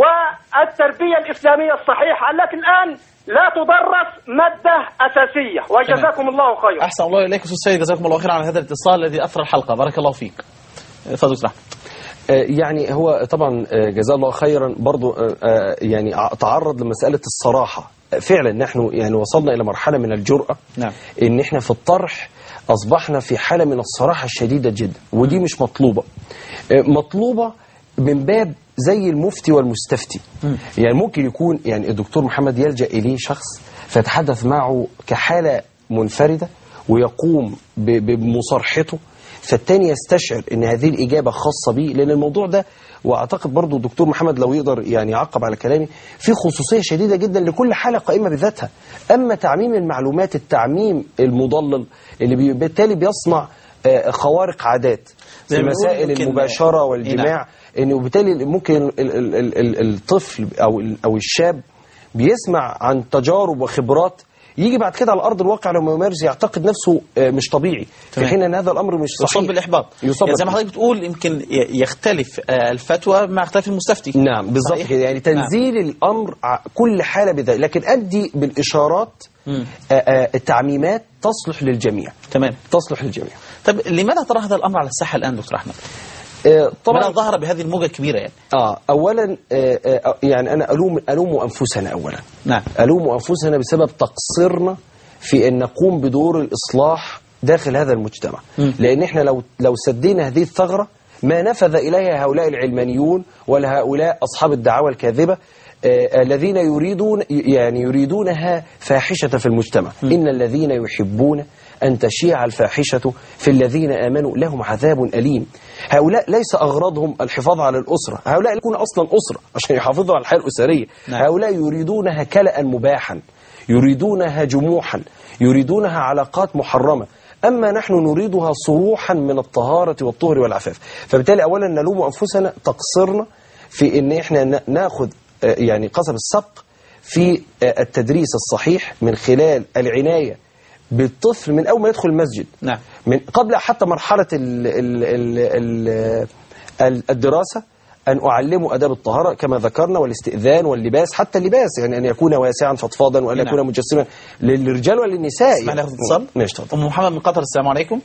والتربية الإسلامية الصحيحة التي الآن لا تدرس مادة أساسية وجزاكم الله خيرا احسن الله اليك استاذ سيد جزاكم الله خيرا على هذا الاتصال الذي اثر الحلقه بارك الله فيك تفضل دكتور احمد آه، يعني هو طبعا آه، جزاه الله خيرا برضو آه، آه، يعني ع- تعرض لمسألة الصراحة آه، فعلا نحن يعني وصلنا إلى مرحلة من الجرأة نعم ان احنا في الطرح اصبحنا في حاله من الصراحه الشديده جدا ودي مش مطلوبه آه، مطلوبه من باب زي المفتي والمستفتي يعني ممكن يكون يعني الدكتور محمد يلجا اليه شخص فيتحدث معه كحاله منفرده ويقوم ب- بمصارحته فالتاني يستشعر ان هذه الاجابه خاصه بيه لان الموضوع ده واعتقد برضو الدكتور محمد لو يقدر يعني يعقب على كلامي في خصوصيه شديده جدا لكل حاله قائمه بذاتها اما تعميم المعلومات التعميم المضلل اللي بي- بالتالي بيصنع آه، خوارق عادات زي في ما بنقول مسائل يمكن- المباشره إيه والجماع نعم. انه بالتالي ممكن ال- ال- ال- ال- الطفل او ال- او الشاب بيسمع عن تجارب وخبرات يجي بعد كده على ارض الواقع لما يمارس يعتقد نفسه آه، مش طبيعي في تمام. حين ان هذا الامر مش صحيح يصاب بالاحباط يصاب يعني زي ما بالإحباط. حضرتك بتقول يمكن ي- يختلف آه، الفتوى مع اختلاف المستفتي نعم بالظبط صحيح؟ كده يعني تنزيل الامر ع- كل حاله بذلك لكن ادي بالاشارات مم. آه، آه، التعميمات تصلح للجميع تمام تصلح للجميع طب لماذا ترى هذا الامر على الساحه الان دكتور احمد؟ آه، طبعا طبعا ظهر بهذه الموجه الكبيره يعني اه اولا آه، آه، يعني انا الوم الوم انفسنا اولا نعم الوم انفسنا بسبب تقصيرنا في ان نقوم بدور الاصلاح داخل هذا المجتمع مم. لان احنا لو لو سدينا هذه الثغره ما نفذ اليها هؤلاء العلمانيون ولا هؤلاء اصحاب الدعاوى الكاذبه آه، الذين يريدون يعني يريدونها فاحشه في المجتمع ان الذين يحبون أن تشيع الفاحشة في الذين آمنوا لهم عذاب أليم هؤلاء ليس أغراضهم الحفاظ على الأسرة هؤلاء يكون أصلا أسرة عشان يحافظوا على الحياة الأسرية نعم. هؤلاء يريدونها كلأ مباحا يريدونها جموحا يريدونها علاقات محرمة أما نحن نريدها صروحا من الطهارة والطهر والعفاف فبالتالي أولا نلوم أنفسنا تقصيرنا في أن إحنا نا- ناخذ آه، يعني قصب السبق في آه، التدريس الصحيح من خلال العناية بالطفل من أول ما يدخل المسجد نعم من قبل حتى مرحلة ال ال ال ال ال الدراسة أن أعلمه أداب الطهارة كما ذكرنا والاستئذان واللباس حتى اللباس يعني أن يكون واسعا فضفاضا وأن نعم. يكون مجسما للرجال وللنساء اسمح لي اخذ اتصال ماشي تفضل ام محمد من قطر السلام عليكم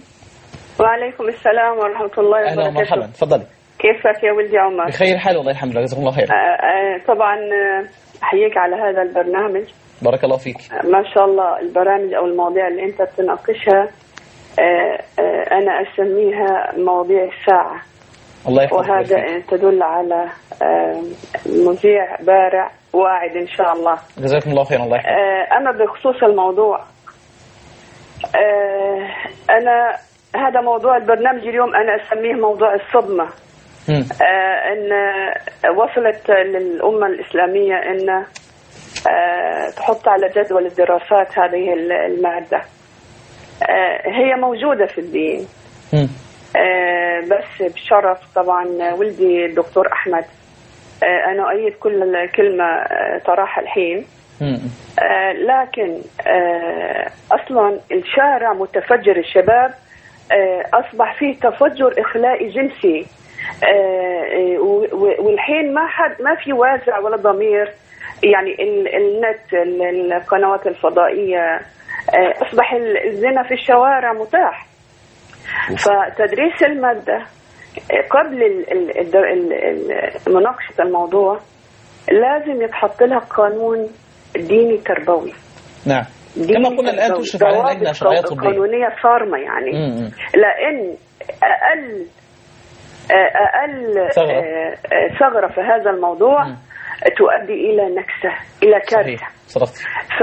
وعليكم السلام ورحمة الله اهلا وبركاته ومرحبا تفضلي كيفك يا ولدي عمر؟ بخير حال والله الحمد لله جزاكم الله خير آه، آه، طبعا آه، أحييك على هذا البرنامج بارك الله فيك آه، ما شاء الله البرامج أو المواضيع اللي أنت بتناقشها آه، آه، أنا أسميها مواضيع الساعة الله يحفظك وهذا ويحفظك. تدل على آه، مذيع بارع واعد إن شاء الله جزاكم الله خيرا الله يحفظك آه، أما بخصوص الموضوع آه، أنا هذا موضوع البرنامج اليوم أنا أسميه موضوع الصدمة مم. آه، ان آه، وصلت للامه الاسلاميه ان آه، تحط على جدول الدراسات هذه ال- الماده آه، هي موجوده في الدين مم. آه، بس بشرف طبعا ولدي الدكتور احمد آه، انا اؤيد كل كلمه آه، طرحها الحين آه، لكن آه، اصلا الشارع متفجر الشباب آه، اصبح فيه تفجر اخلاقي جنسي آه، آه، و- و- والحين ما حد ما في وازع ولا ضمير يعني ال- النت ال- القنوات الفضائيه آه، اصبح ال- الزنا في الشوارع متاح فتدريس الماده آه، قبل ال- ال- الدر- ال- ال- مناقشه الموضوع لازم يتحط لها قانون ديني تربوي نعم ديني كما قلنا الآن تربوي. تشرف على ضوابط لجنة شرعية طبية قانونيه صارمه يعني مم. لان اقل اقل ثغرة. آه، آه، ثغره في هذا الموضوع تؤدي الى نكسه الى كارثه صرفت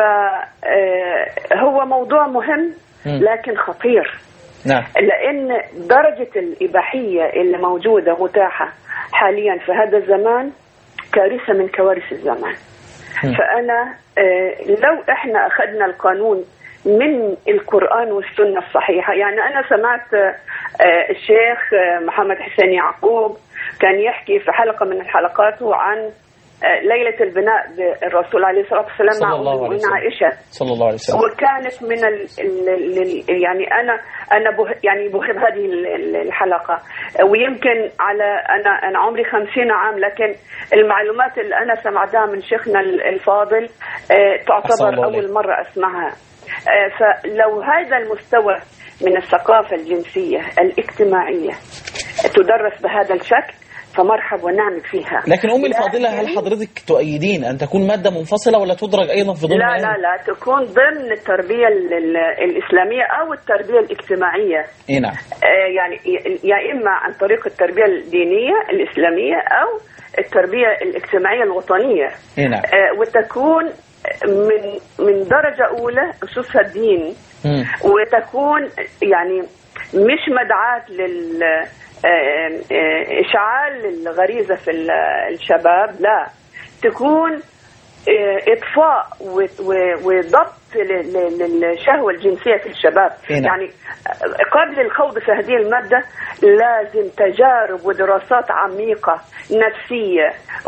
فهو موضوع مهم مم. لكن خطير نعم لان درجه الاباحيه اللي موجوده متاحه حاليا في هذا الزمان كارثه من كوارث الزمان مم. فانا آه، لو احنا اخذنا القانون من القران والسنه الصحيحه يعني انا سمعت آه، آه، الشيخ آه، محمد حسين يعقوب كان يحكي في حلقه من الحلقات عن آه، ليله البناء بالرسول عليه الصلاه والسلام صلى مع الله عليه أم وسلم. عائشه صلى الله عليه وسلم وكانت من ال ال ال يعني انا انا به يعني بحب هذه ال- ال- الحلقه ويمكن على انا انا عمري خمسين عام لكن المعلومات اللي انا سمعتها من شيخنا ال- الفاضل آه، أحسن تعتبر الله اول عليك. مره اسمعها آه، فلو هذا المستوى من الثقافه الجنسيه الاجتماعيه تدرس بهذا الشكل فمرحب ونعم فيها لكن أمي الفاضلة هل حضرتك تؤيدين أن تكون مادة منفصلة ولا تدرج أيضا في ضمن لا علم؟ لا لا تكون ضمن التربية ال- ال- الإسلامية أو التربية الاجتماعية إيه نعم آه، يعني ي- يا إما عن طريق التربية الدينية الإسلامية أو التربية الاجتماعية الوطنية إيه نعم آه، وتكون من من درجة أولى أسسها الدين مم. وتكون يعني مش مدعاة لل آه، آه، إشعال الغريزة في ال- الشباب لا تكون آه، إطفاء و- و- وضبط ل- ل- للشهوة الجنسية في الشباب إيه نعم. يعني آه، قبل الخوض في هذه المادة لازم تجارب ودراسات عميقة نفسية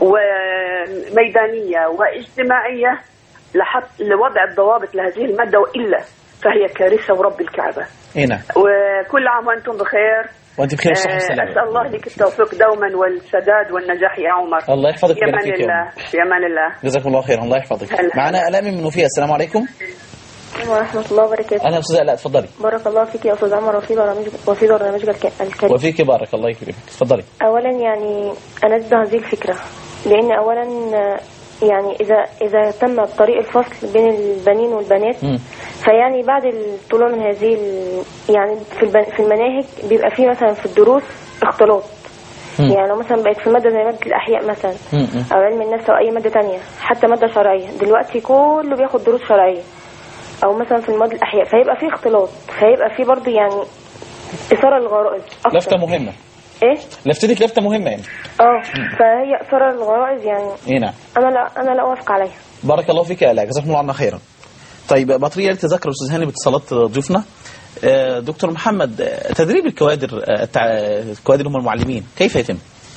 وميدانية واجتماعية لحط لوضع الضوابط لهذه المادة وإلا فهي كارثة ورب الكعبة إيه نعم وكل عام وأنتم بخير وأنت بخير صحة آه، وسلامة أسأل الله لك التوفيق دوما والسداد والنجاح يا عمر الله يحفظك في ويبارك أمان فيك يا الله في أمان الله جزاكم الله خير الله يحفظك هلا. معنا آلاء من منوفية السلام عليكم ورحمة الله وبركاته أهلا أستاذ آلاء اتفضلي بارك الله فيك يا أستاذ عمر وفي برنامج وفي برنامجك الك- الكريم وفيك بارك الله يكرمك اتفضلي أولا يعني أنا ضد هذه الفكرة لأن أولا آه، يعني إذا إذا تم طريق الفصل بين البنين والبنات مم. فيعني بعد الطلوع من هذه ال- يعني في البن- في المناهج بيبقى في مثلا في الدروس اختلاط مم. يعني لو مثلا بقت في مادة زي مادة الأحياء مثلا مم. أو علم النفس أو أي مادة تانية حتى مادة شرعية دلوقتي كله بياخد دروس شرعية أو مثلا في المواد الأحياء فيبقى في اختلاط فيبقى في برضه يعني إثارة للغرائز أكتر لفتة مهمة إيه؟ لفتتك لفتة مهمة يعني اه فهي إثارة للغرائز يعني إيه نعم أنا لا أنا لا أوافق عليها بارك الله فيك يا آلاء جزاكم الله عنا خيرا طيب بطريقة لتذكر أستاذ هاني باتصالات ضيوفنا آه، دكتور محمد آه، تدريب الكوادر آه، التع- الكوادر هم المعلمين كيف يتم؟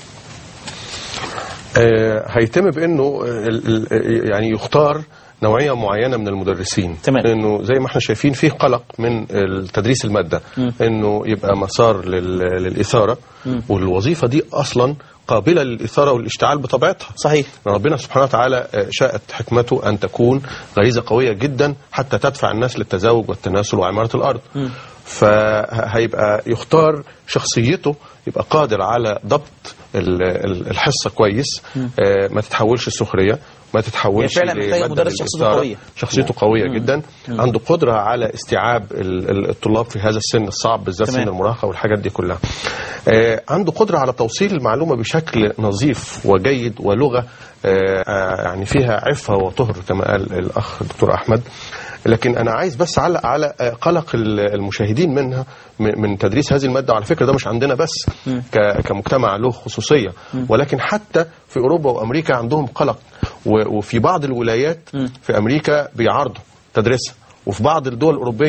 آه، هيتم بانه ال- ال- يعني يختار نوعيه معينه من المدرسين تمام انه زي ما احنا شايفين فيه قلق من تدريس الماده مم. انه يبقى مسار لل- للاثاره مم. والوظيفه دي اصلا قابله للاثاره والاشتعال بطبيعتها صحيح ربنا سبحانه وتعالى آه، شاءت حكمته ان تكون غريزه قويه جدا حتى تدفع الناس للتزاوج والتناسل وعماره الارض فهيبقى يختار شخصيته يبقى قادر على ضبط ال- ال- الحصه كويس مم. آه، ما تتحولش السخريه ما تتحولش يعني فعلا محتاجة لمادة مدرس شخصيته للإثارة. قوية. شخصيته نعم. قويه مم. جدا مم. عنده قدره على استيعاب ال- ال- الطلاب في هذا السن الصعب بالذات تمام. سن المراهقه والحاجات دي كلها آه، عنده قدره على توصيل المعلومه بشكل نظيف وجيد ولغه آه، آه، يعني فيها عفه وطهر كما قال الاخ الدكتور احمد لكن انا عايز بس اعلق على آه، قلق ال- المشاهدين منها م- من تدريس هذه الماده وعلى فكره ده مش عندنا بس مم. ك- كمجتمع له خصوصيه مم. ولكن حتى في اوروبا وامريكا عندهم قلق و- وفي بعض الولايات في امريكا بيعارضوا تدريسها وفي بعض الدول الاوروبيه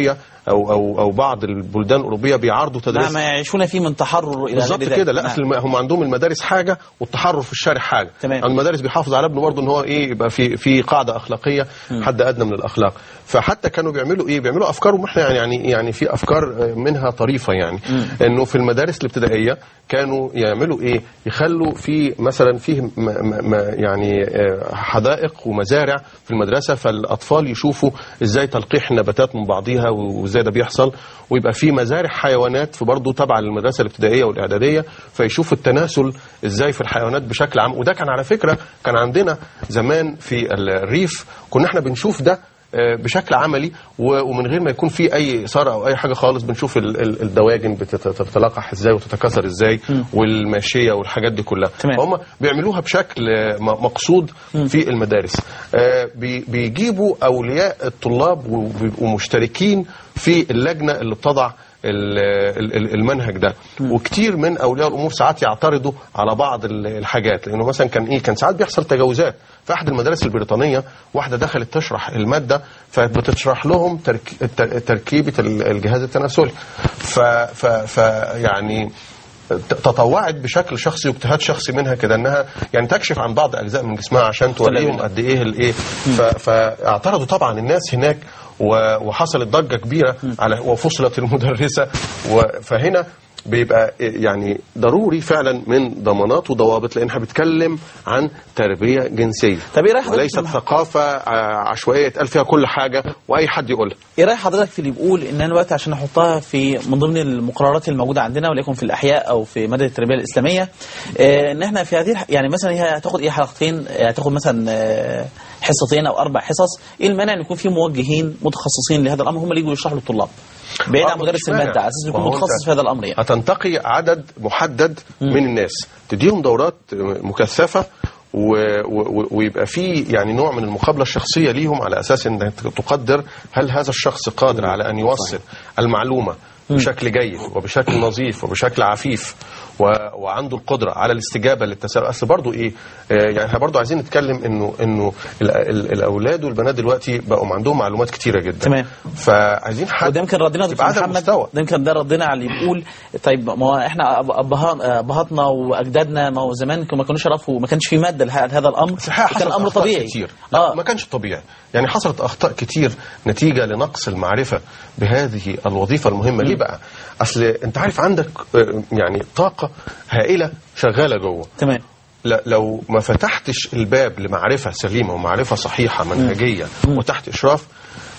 او او او بعض البلدان الاوروبيه بيعارضوا تدريس نعم يعيشون فيه من تحرر الى بالظبط غير ذلك. كده لا نعم. اصل هم عندهم المدارس حاجه والتحرر في الشارع حاجه تمام. يعني المدارس بيحافظ على ابنه برضه ان هو ايه يبقى في في قاعده اخلاقيه حد ادنى من الاخلاق فحتى كانوا بيعملوا ايه بيعملوا افكار واحنا يعني يعني يعني في افكار منها طريفه يعني انه في المدارس الابتدائيه كانوا يعملوا ايه يخلوا في مثلا فيه م م م يعني آه، حدائق ومزارع في المدرسه فالاطفال يشوفوا ازاي تلقيح النباتات من بعضيها وازاي ده بيحصل ويبقى في مزارع حيوانات في برضه تبع المدرسه الابتدائيه والاعداديه فيشوفوا التناسل ازاي في الحيوانات بشكل عام وده كان على فكره كان عندنا زمان في الريف كنا احنا بنشوف ده آه، بشكل عملي و- ومن غير ما يكون في اي اثاره او اي حاجه خالص بنشوف ال- ال- الدواجن بتت- بتتلقح ازاي وتتكاثر ازاي والماشيه والحاجات دي كلها هم بيعملوها بشكل آه، م- مقصود في المدارس آه، بي- بيجيبوا اولياء الطلاب وبيبقوا مشتركين في اللجنه اللي بتضع ال- ال- ال- المنهج ده وكتير من اولياء الامور ساعات يعترضوا على بعض ال- الحاجات لانه مثلا كان ايه كان ساعات بيحصل تجاوزات في احد المدارس البريطانيه واحده دخلت تشرح الماده فبتشرح لهم ترك- الت- تركيبه ال- الجهاز التناسلي ف, ف, ف يعني ت- تطوعت بشكل شخصي واجتهاد شخصي منها كده انها يعني تكشف عن بعض اجزاء من جسمها عشان توريهم قد ايه الايه ف- فاعترضوا طبعا الناس هناك و- وحصلت ضجه كبيره على وفصلت المدرسه و- فهنا بيبقى يعني ضروري فعلا من ضمانات وضوابط لانها بتتكلم عن تربيه جنسيه طب ايه رأي حضرتك وليست ثقافه ع- عشوائيه يتقال فيها كل حاجه واي حد يقولها ايه راي حضرتك في اللي بيقول ان انا دلوقتي عشان احطها في من ضمن المقررات الموجوده عندنا وليكن في الاحياء او في ماده التربيه الاسلاميه آه، ان احنا في هذه الح- يعني مثلا هي هتاخد ايه حلقتين آه، هتاخد مثلا آه، حصتين او اربع حصص ايه المانع ان يكون في موجهين متخصصين لهذا الامر هم اللي يجوا يشرحوا للطلاب بعيد آه، عن مدرس مش مانع. الماده على اساس يكون ما هو أنت متخصص في هذا الامر يعني هتنتقي عدد محدد من الناس تديهم دورات مكثفه و... و... ويبقى في يعني نوع من المقابله الشخصيه ليهم على اساس انك تقدر هل هذا الشخص قادر على ان يوصل المعلومه بشكل جيد وبشكل نظيف وبشكل عفيف و... وعنده القدره على الاستجابه للتساؤل اصل برضه ايه آه، يعني احنا برضه عايزين نتكلم انه انه ال... ال... الاولاد والبنات دلوقتي بقوا عندهم معلومات كتيره جدا تمام. فعايزين حد وده يمكن ردنا يا دكتور يبقى عدد محمد مستوى. ده يمكن ده ردنا على اللي بيقول طيب ما هو احنا أب- أبها- ابهاتنا واجدادنا ما هو زمان ما كانوش يعرفوا ما كانش في ماده لها- لهذا الامر الحقيقه كان حصلت الامر أخطاء طبيعي كتير لا ما كانش طبيعي يعني حصلت اخطاء كتير نتيجه لنقص المعرفه بهذه الوظيفه المهمه ليه بقى اصل انت عارف عندك آه، يعني طاقه هائله شغاله جوه تمام لا لو ما فتحتش الباب لمعرفه سليمه ومعرفه صحيحه منهجيه وتحت اشراف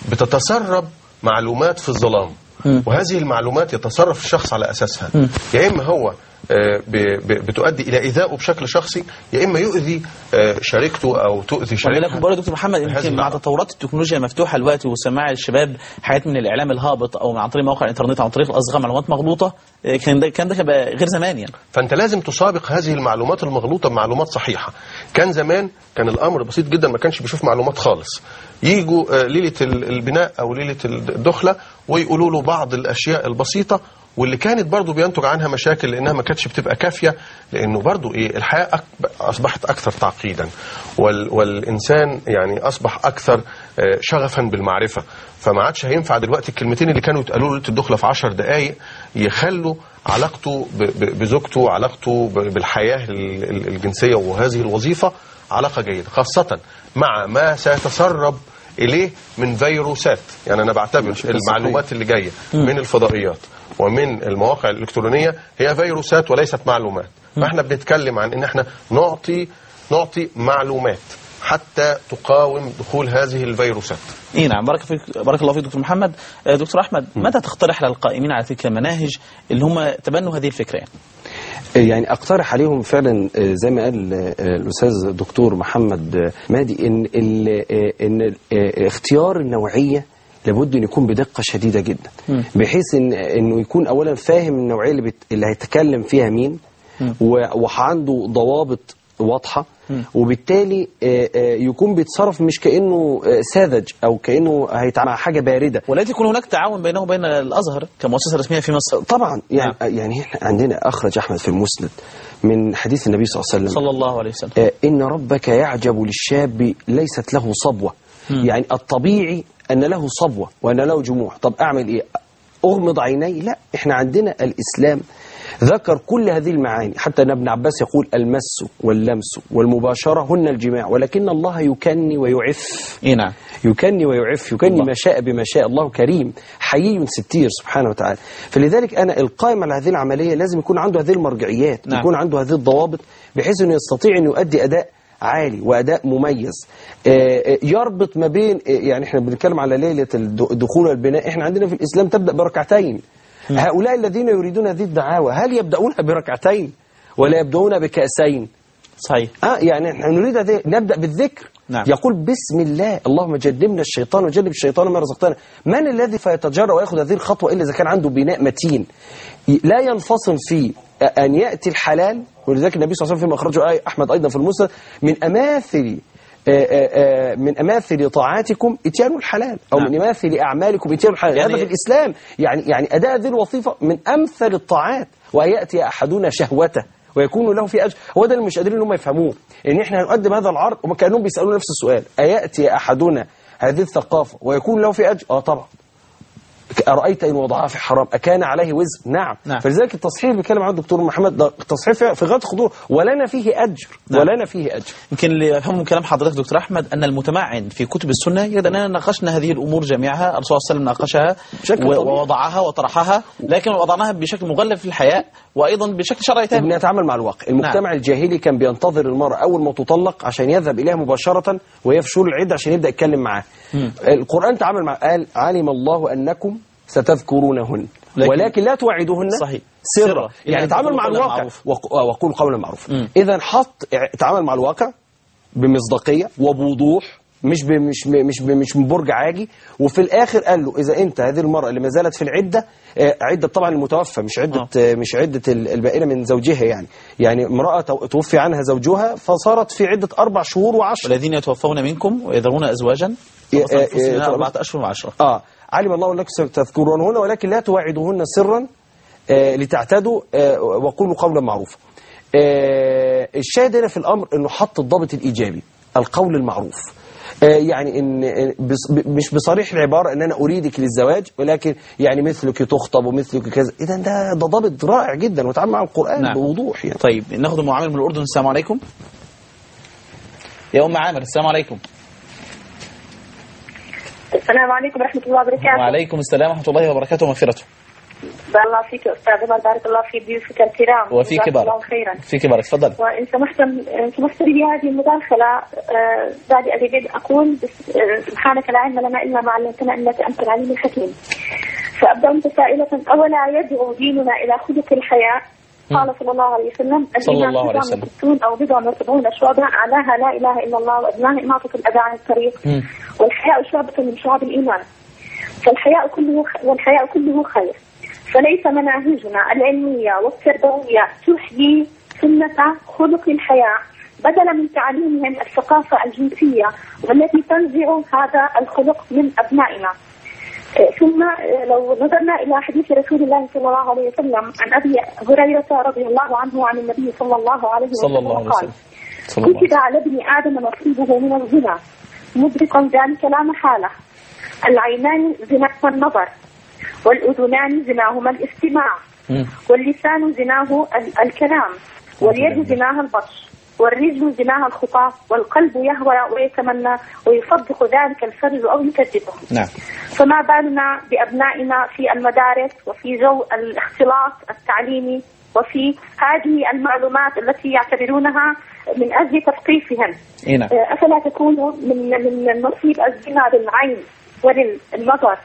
بتتسرب معلومات في الظلام وهذه المعلومات يتصرف الشخص على اساسها يا اما هو آه، ب- ب- بتؤدي الى ايذائه بشكل شخصي يا اما يؤذي آه، شريكته او تؤذي خلي بالك شريكها برضه دكتور محمد بهذه يمكن مع تطورات التكنولوجيا المفتوحه دلوقتي وسماع الشباب حاجات من الاعلام الهابط او عن طريق مواقع الانترنت او عن طريق الاصدقاء معلومات مغلوطه آه، كان ده كان ده كان بقى غير زمان يعني فانت لازم تسابق هذه المعلومات المغلوطه بمعلومات صحيحه كان زمان كان الامر بسيط جدا ما كانش بيشوف معلومات خالص يجوا آه، ليله ال- البناء او ليله الدخله ويقولوا له بعض الاشياء البسيطه واللي كانت برضو بينتج عنها مشاكل لانها ما كانتش بتبقى كافيه لانه برضو ايه الحياه أك- اصبحت اكثر تعقيدا وال والانسان يعني اصبح اكثر آه، شغفا بالمعرفه فما عادش هينفع دلوقتي الكلمتين اللي كانوا يتقالوا له ليله الدخله في 10 دقائق يخلوا علاقته ب- ب- بزوجته علاقته ب- بالحياه ال- ال- الجنسيه وهذه الوظيفه علاقه جيده خاصه مع ما سيتسرب اليه من فيروسات يعني انا بعتبر المعلومات اللي جايه من الفضائيات ومن المواقع الالكترونيه هي فيروسات وليست معلومات فاحنا بنتكلم عن ان احنا نعطي نعطي معلومات حتى تقاوم دخول هذه الفيروسات اي نعم بارك فيك بارك الله فيك دكتور محمد آه، دكتور احمد متى تقترح للقائمين على تلك المناهج اللي هم تبنوا هذه الفكره يعني يعني اقترح عليهم فعلا آه، زي ما قال آه، الاستاذ الدكتور محمد آه، مهدي ان ال- آه، ان آه، اختيار النوعيه لابد ان يكون بدقه شديده جدا بحيث ان انه يكون اولا فاهم النوعيه اللي, بت... اللي هيتكلم فيها مين و- وعنده ضوابط واضحه وبالتالي آه، آه، يكون بيتصرف مش كانه آه، ساذج او كانه هيتعامل مع حاجه بارده ولا يكون هناك تعاون بينه وبين الازهر كمؤسسه رسميه في مصر طبعا يعني يعني احنا عندنا اخرج احمد في المسند من حديث النبي صلى الله عليه وسلم صلى الله عليه وسلم آه، إن ربك يعجب للشاب ليست له صبوة يعني الطبيعي أن له صبوة وأن له جموع طب أعمل إيه أغمض عيني لا إحنا عندنا الإسلام ذكر كل هذه المعاني حتى أن ابن عباس يقول المس واللمس والمباشرة هن الجماع ولكن الله يكني ويعف إيه نعم يكني ويعف يكني ما شاء بما شاء الله كريم حيي ستير سبحانه وتعالى فلذلك أنا القائم على هذه العملية لازم يكون عنده هذه المرجعيات نعم. يكون عنده هذه الضوابط بحيث أنه يستطيع أن يؤدي أداء عالي وأداء مميز آه، آه، يربط ما بين آه، يعني احنا بنتكلم على ليلة الد- الدخول والبناء احنا عندنا في الإسلام تبدأ بركعتين هؤلاء الذين يريدون هذه الدعاوى هل يبدأون بركعتين ولا يبدأون بكأسين صحيح اه يعني احنا نريد هذه نبدأ بالذكر نعم. يقول بسم الله اللهم جنبنا الشيطان وجنب الشيطان ما رزقتنا من الذي فيتجرأ ويأخذ هذه الخطوة إلا إذا كان عنده بناء متين ي- لا ينفصل فيه أ- أن يأتي الحلال ولذلك النبي صلى الله عليه وسلم فيما أخرجه آي- أحمد أيضا في المسند من أماثل آه، آه، آه، من أماثل طاعاتكم إتيان الحلال أو من أماثل أعمالكم إتيان الحلال يعني- هذا في الإسلام يعني يعني أداء هذه الوظيفة من أمثل الطاعات ويأتي أحدنا شهوته ويكون له في أجر هو ده اللي مش قادرين ان هم يفهموه ان احنا هنقدم هذا العرض وما كانوا بيسالوا نفس السؤال اياتي احدنا هذه الثقافه ويكون له في اجر اه طبعا أرأيت إن وضعها في حرام أكان عليه وزر نعم, نعم. فلذلك التصحيح اللي بيتكلم عنه الدكتور محمد ده تصحيح في- في غاية الخطورة ولنا فيه أجر نعم. ولنا فيه أجر يمكن اللي يفهمه من كلام حضرتك دكتور احمد ان المتمعن في كتب السنه يجد اننا ناقشنا هذه الامور جميعها الرسول صلى الله عليه وسلم ناقشها بشكل و- طبيعي. ووضعها وطرحها لكن وضعناها بشكل مغلف في الحياه وايضا بشكل شرعي تام بنتعامل مع الواقع المجتمع الجاهلي كان بينتظر المرأة أول ما تطلق عشان يذهب إليها مباشرة وهي في شهور العدة عشان يبدأ يتكلم معاها مم. القرآن تعامل مع قال علم الله أنكم ستذكرونهن لكن- ولكن لا توعدوهن صحيح. سرا سرا. يعني يعني تعامل تقول مع قولا الواقع معروف. وق- آه، وقول قولا معروف مم. إذا حط تعامل مع الواقع بمصداقية وبوضوح مش ب مش ب مش ب مش من برج عاجي وفي الاخر قال له اذا انت هذه المراه اللي ما زالت في العده آه، عده طبعا المتوفى مش عده آه. مش عده ال- البائنه من زوجها يعني يعني امراه تو- توفي عنها زوجها فصارت في عده اربع شهور وعشر والذين يتوفون منكم ويذرون ازواجا ي- فمثل آه، أنفسهم آه، اربعه اشهر وعشره اه علم الله انكم ستذكرونهن ولكن لا تواعدوهن سرا آه لتعتدوا آه وقولوا قولا معروفا آه الشاهد هنا في الامر انه حط الضابط الايجابي القول المعروف آه يعني ان آه، بص- ب- مش بصريح العباره ان انا اريدك للزواج ولكن يعني مثلك تخطب ومثلك كذا اذا ده ده ضابط رائع جدا وتعامل مع القران نعم. بوضوح يعني طيب ناخد ام عامر من الاردن السلام عليكم يا ام عامر السلام عليكم السلام عليكم ورحمة الله وبركاته وعليكم السلام ورحمه الله وبركاته ومغفرته بارك الله فيك يا أستاذ عمر بارك الله في ضيوفك الكرام وفيك جزاك بارك. الله خيرا فيك بارك تفضل وإن سمحت إن سمحت لي بهذه المداخلة آه، بعد أن أريد أقول بس- آه، سبحانك لا علم لنا إلا ما علمتنا إنك أنت العليم الحكيم فأبدأ متسائلة أولا يدعو ديننا إلى خلق الحياة قال صلى الله عليه وسلم صلى الإيمان الله عليه بضع وسلم. وستون أو بضع وسبعون شعبة أعلاها لا إله إلا الله وأدناها إماطة الأذى عن الطريق والحياء شعبة من شعب الإيمان فالحياء كله خ... والحياء كله خير فليس مناهجنا العلمية والتربوية تحيي سنة خلق الحياة بدلا من تعليمهم الثقافة الجنسية والتي تنزع هذا الخلق من أبنائنا آه، ثم آه، لو نظرنا إلى حديث رسول الله صلى الله عليه وسلم عن أبي هريرة رضي الله عنه عن النبي صلى الله عليه وسلم صلى الله عليه قال وسلم صلى الله عليه كتب على ابن آدم نصيبه من الزنا مدركا ذلك لا محالة العينان زناهما النظر والأذنان زناهما الاستماع واللسان زناه ال- الكلام واليد زناها البطش والرجل زناها الخطى والقلب يهوى ويتمنى ويصدق ذلك الفرج أو يكذبه نعم فما بالنا بأبنائنا في المدارس وفي جو الاختلاط التعليمي وفي هذه المعلومات التي يعتبرونها من أجل تثقيفهم اي نعم آه، أفلا تكون من من نصيب الزنا للعين وللنظر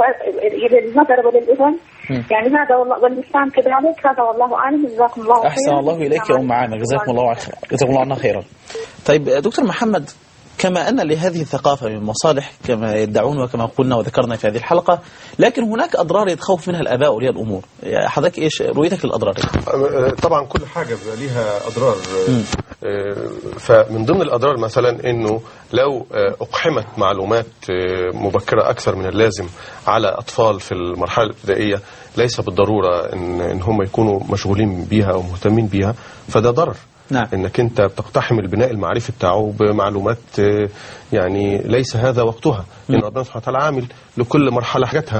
وللنظر وللأذن مم. يعني هذا والله واللسان كذلك هذا والله أعلم جزاكم الله خيرا احسن الله اليك يا ام عامر جزاكم الله خيرا جزاكم الله عنا خيرا طيب دكتور محمد كما ان لهذه الثقافه من مصالح كما يدعون وكما قلنا وذكرنا في هذه الحلقه لكن هناك اضرار يتخوف منها الاباء واولياء الامور يا حضرتك ايش رؤيتك للاضرار آه، طبعا كل حاجه بيبقى ليها اضرار آه، فمن ضمن الاضرار مثلا انه لو آه، اقحمت معلومات آه، مبكره اكثر من اللازم على اطفال في المرحله الابتدائيه ليس بالضروره ان ان هم يكونوا مشغولين بيها او مهتمين بيها فده ضرر نعم. انك انت بتقتحم البناء المعرفي بتاعه بمعلومات آه، يعني ليس هذا وقتها لان ربنا سبحانه وتعالى عامل لكل مرحله حاجتها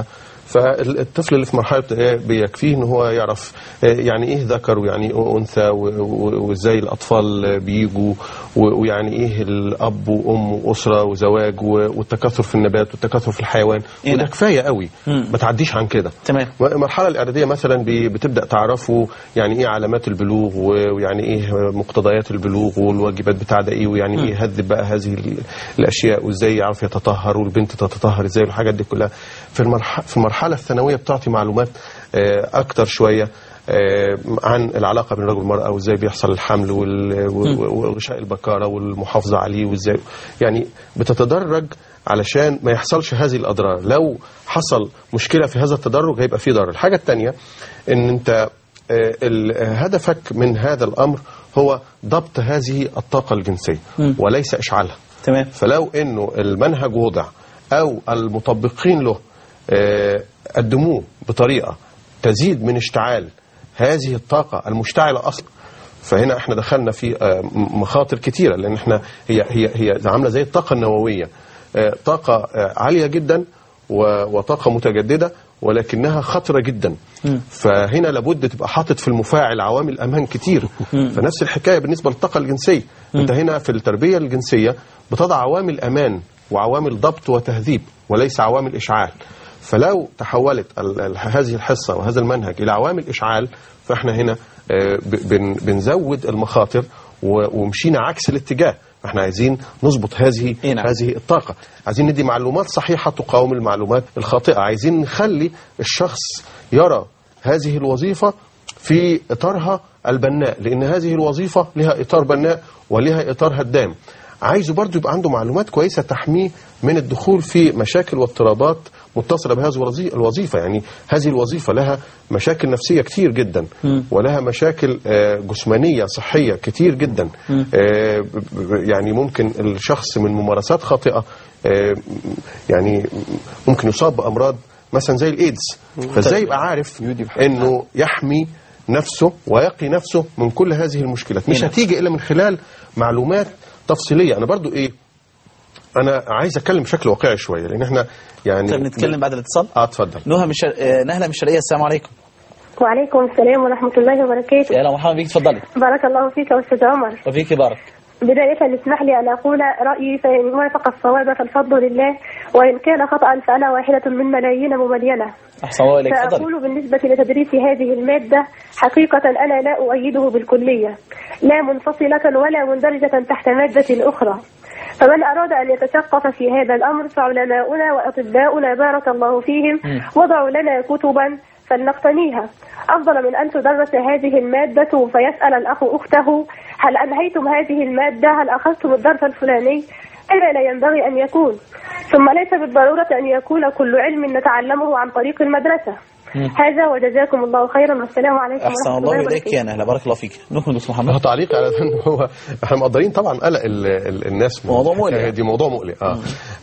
فالطفل اللي في مرحله ابتدائيه بيكفيه ان هو يعرف آه، يعني ايه ذكر ويعني ايه انثى و- و- وازاي الاطفال بيجوا و- ويعني ايه الاب وام واسره وزواج و- والتكاثر في النبات والتكاثر في الحيوان وده كفايه قوي ما تعديش عن كده تمام المرحله الاعداديه مثلا بي- بتبدا تعرفوا يعني ايه علامات البلوغ و- ويعني ايه مقتضيات البلوغ والواجبات بتاع ده ايه ويعني ايه يهذب بقى هذه ال- الاشياء وازاي يعرف يتطهر والبنت تتطهر ازاي والحاجات دي كلها في المرحله في المرحله الثانويه بتعطي معلومات آه، اكتر شويه آه، عن العلاقه بين الرجل والمراه وازاي بيحصل الحمل وال- و- و- وغشاء البكاره والمحافظه عليه وازاي يعني بتتدرج علشان ما يحصلش هذه الاضرار لو حصل مشكله في هذا التدرج هيبقى في ضرر الحاجه الثانيه ان انت آه، ال- آه، هدفك من هذا الامر هو ضبط هذه الطاقه الجنسيه وليس اشعالها تمام فلو انه المنهج وضع او المطبقين له آه، قدموه بطريقه تزيد من اشتعال هذه الطاقه المشتعله اصلا فهنا احنا دخلنا في آه، م- مخاطر كتيره لان احنا هي هي هي عامله زي الطاقه النوويه آه، طاقه آه، عاليه جدا و- وطاقه متجدده ولكنها خطره جدا فهنا لابد تبقى حاطط في المفاعل عوامل امان كتير فنفس الحكايه بالنسبه للطاقه الجنسيه انت هنا في التربيه الجنسيه بتضع عوامل امان وعوامل ضبط وتهذيب وليس عوامل اشعال فلو تحولت ال- ال- هذه الحصه وهذا المنهج الى عوامل اشعال فاحنا هنا آه، ب- بن- بنزود المخاطر و- ومشينا عكس الاتجاه احنا عايزين نظبط هذه هذه الطاقه عايزين ندي معلومات صحيحه تقاوم المعلومات الخاطئه عايزين نخلي الشخص يرى هذه الوظيفه في اطارها البناء لان هذه الوظيفه لها اطار بناء ولها اطار هدام عايزه برضو يبقى عنده معلومات كويسه تحميه من الدخول في مشاكل واضطرابات متصله بهذه الوظي- الوظيفه يعني هذه الوظيفه لها مشاكل نفسيه كتير جدا ولها مشاكل آه، جسمانيه صحيه كتير جدا آه، ب- ب- يعني ممكن الشخص من ممارسات خاطئه آه، يعني ممكن يصاب بامراض مثلا زي الايدز فازاي يبقى عارف انه يحمي نفسه ويقي نفسه من كل هذه المشكلات مش نعم. هتيجي الا من خلال معلومات تفصيليه انا برضو ايه انا عايز اتكلم بشكل واقعي شويه لان احنا يعني طيب نتكلم بعد الاتصال اه اتفضل نهى من الشر... آه، نهله من الشرقيه السلام عليكم وعليكم السلام ورحمة الله وبركاته يا اهلا ومرحبا بيك اتفضلي بارك الله فيك يا أستاذ عمر وفيك بارك بداية اسمح لي أن أقول رأيي فإن وافق الصواب فالفضل لله وإن كان خطأ فأنا واحدة من ملايين مملينة احسن الله اليك اتفضلي فأقول بالنسبة لتدريس هذه المادة حقيقة أنا لا أؤيده بالكلية لا منفصلة ولا مندرجة تحت مادة أخرى فمن أراد أن يتثقف في هذا الأمر فعلماؤنا وأطباؤنا بارك الله فيهم وضعوا لنا كتبا فلنقتنيها أفضل من أن تدرس هذه المادة فيسأل الأخ أخته هل أنهيتم هذه المادة هل أخذتم الدرس الفلاني هذا لا ينبغي أن يكون ثم ليس بالضرورة أن يكون كل علم نتعلمه عن طريق المدرسة هذا وجزاكم الله خيرا والسلام عليكم احسن ورحمة الله الله اليك وبركاته يا نهله بارك الله فيك نكمل دكتور محمد هو تعليق على ده ان هو احنا مقدرين طبعا قلق ال ال الناس من موضوع مقلق. الحكاية دي موضوع مقلق اه,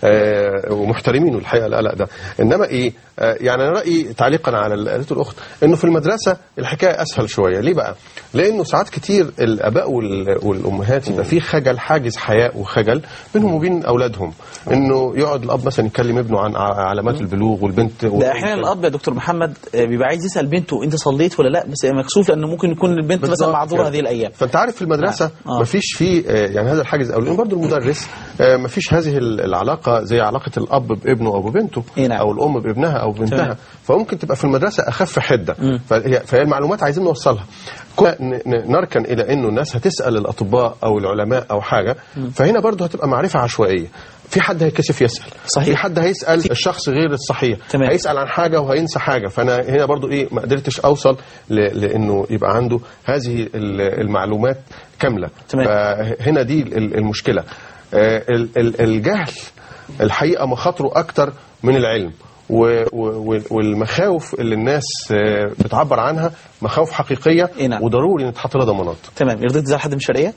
آه ومحترمين الحقيقه القلق ده انما ايه آه يعني انا رايي تعليقا على اللي قالته الاخت انه في المدرسه الحكايه اسهل شويه ليه بقى؟ لانه ساعات كتير الاباء وال- والامهات يبقى في خجل حاجز حياء وخجل بينهم وبين اولادهم انه يقعد الاب مثلا يكلم ابنه عن ع- علامات البلوغ والبنت ده احيانا الاب يا دكتور محمد آه، بيبقى عايز يسال بنته انت صليت ولا لا بس مكسوف لانه ممكن يكون البنت مثلا بالظبط معذوره كده. هذه الايام فانت عارف في المدرسه آه. مفيش في آه، يعني هذا الحاجز او لان برضه المدرس آه، مفيش هذه ال- العلاقه زي علاقه الاب بابنه او ببنته او الام بابنها او بنتها تمام. فممكن تبقى في المدرسه اخف حده فهي, فهي المعلومات عايزين نوصلها كنا ن- ن- نركن الى انه الناس هتسال الاطباء او العلماء او حاجه فهنا برضه هتبقى معرفه عشوائيه في حد هيكسف يسال صحيح. في حد هيسال الشخص غير الصحيح تمام. هيسال عن حاجه وهينسى حاجه فانا هنا برضو ايه ما قدرتش اوصل ل- لانه يبقى عنده هذه ال- المعلومات كامله تمام. فهنا دي ال- المشكله آه، ال- ال- الجهل الحقيقه مخاطره اكتر من العلم و- و- والمخاوف اللي الناس آه، بتعبر عنها مخاوف حقيقيه وضروري نتحط لها ضمانات تمام يرضيك تزعل حد من الشرقيه؟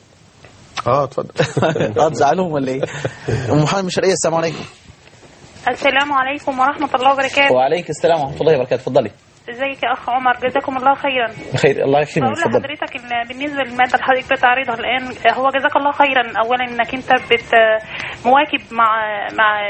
اه اتفضل اه تزعلهم ولا ايه؟ ام محمد من الشرقيه السلام عليكم السلام عليكم ورحمة الله وبركاته وعليك السلام ورحمه الله وبركاته اتفضلي ازيك يا اخ عمر جزاكم الله خيرا بخير الله يكرمك بقول اتفضل لحضرتك ان بالنسبه للماده اللي حضرتك بتعرضها الان هو جزاك الله خيرا اولا انك انت بت مواكب مع مع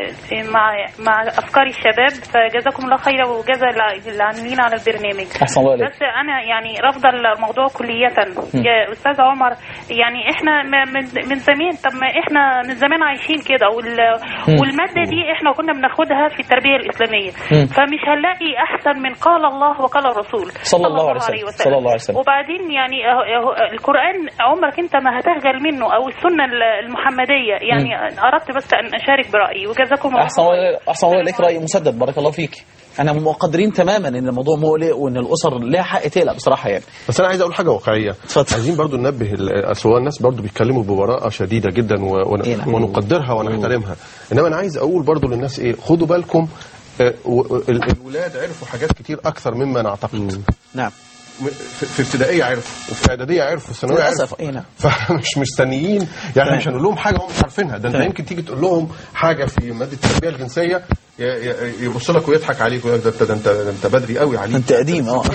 مع مع افكار الشباب فجزاكم الله خيرا وجزا العاملين على البرنامج أحسن الله إليك. بس انا يعني رافضه الموضوع كليه يا استاذ عمر يعني احنا م- من من زمان طب ما احنا من زمان عايشين كده وال- مم. والماده دي احنا كنا بناخدها في التربيه الاسلاميه مم. فمش هنلاقي احسن من قال الله وقال الرسول صلى الله عليه وسلم. صلى الله عليه وسلم. وبعدين يعني أهو- أهو القران عمرك انت ما هتخجل منه او السنه المحمديه يعني اردت بس ان اشارك برايي وجزاكم الله احسن الله احسن الله اليك راي مسدد بارك الله فيك احنا مقدرين تماما ان الموضوع مقلق وان الاسر لها حق تقلق بصراحه يعني بس انا عايز اقول حاجه واقعيه عايزين برضو ننبه ال- اصل هو الناس برضو بيتكلموا ببراءه شديده جدا و... ون... إيه نعم. ونقدرها ونحترمها انما انا عايز اقول برضو للناس ايه خدوا بالكم آه، و- ال- الولاد عرفوا حاجات كتير اكثر مما نعتقد نعم م- في في ابتدائيه عرفوا وفي اعداديه عرفوا في ثانويه للاسف عرفوا اي نعم فمش مستنيين يعني تمام. مش هنقول لهم حاجه هم مش عارفينها ده انت تمام. يمكن تيجي تقول لهم حاجه في ماده التربيه الجنسيه ي- ي- يبص لك ويضحك عليك ويقول لك ده انت ده انت بدري قوي عليك انت قديم اه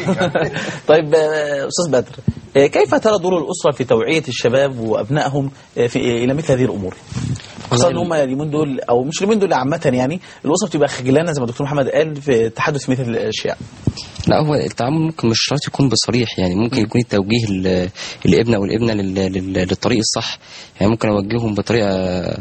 طيب آه، استاذ بدر آه، كيف ترى دور الاسره في توعيه الشباب وابنائهم آه، في الى مثل هذه الامور؟ خاصه ان هم اليومين دول او مش اليومين دول عامه يعني الاسره بتبقى خجلانه زي ما الدكتور محمد قال في التحدث في مثل الاشياء. لا هو التعامل ممكن مش شرط يكون بصريح يعني ممكن يكون التوجيه ال- الابن او الابنه لل- لل- للطريق الصح يعني ممكن اوجههم بطريقه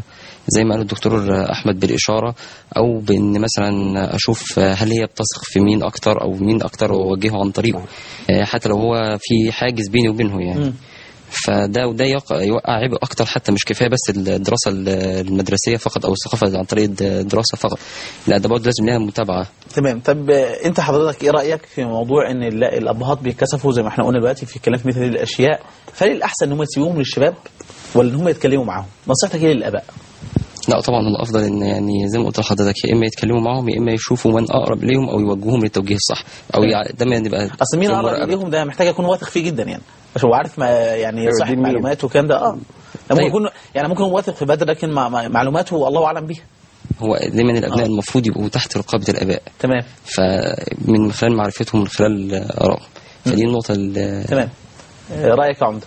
زي ما قال الدكتور احمد بالاشاره او بان مثلا اشوف هل هي بتثق في مين اكتر او مين اكتر واوجهه عن طريقه يعني حتى لو هو في حاجز بيني وبينه يعني فده وده يقع- يوقع عبء اكتر حتى مش كفايه بس الدراسه المدرسيه فقط او الثقافه عن طريق الدراسه فقط لا ده برضه لازم لها متابعه تمام طب آه، انت حضرتك ايه رايك في موضوع ان ال- الابهات بيتكسفوا زي ما احنا قلنا دلوقتي في الكلام في مثل هذه الاشياء فهل الاحسن ان هم يسيبوهم للشباب ولا ان هم يتكلموا معاهم؟ نصيحتك ايه للاباء؟ لا طبعا الافضل ان يعني زي ما قلت لحضرتك يا اما يتكلموا معاهم يا اما يشوفوا من اقرب ليهم او يوجهوهم للتوجيه الصح او يع- دايما يبقى اصل مين في اقرب مراقبة. اليهم ده محتاج اكون واثق فيه جدا يعني عشان هو عارف ما يعني أيوة، صحه دي مين؟ معلومات والكلام ده اه ممكن طيب. يكون يعني ممكن هو واثق في بدر لكن مع- مع- معلوماته الله اعلم بيها هو دايما الابناء المفروض يبقوا تحت رقابه الاباء تمام فمن خلال معرفتهم من خلال ارائهم فدي النقطه ال- تمام آه، رايك يا عمده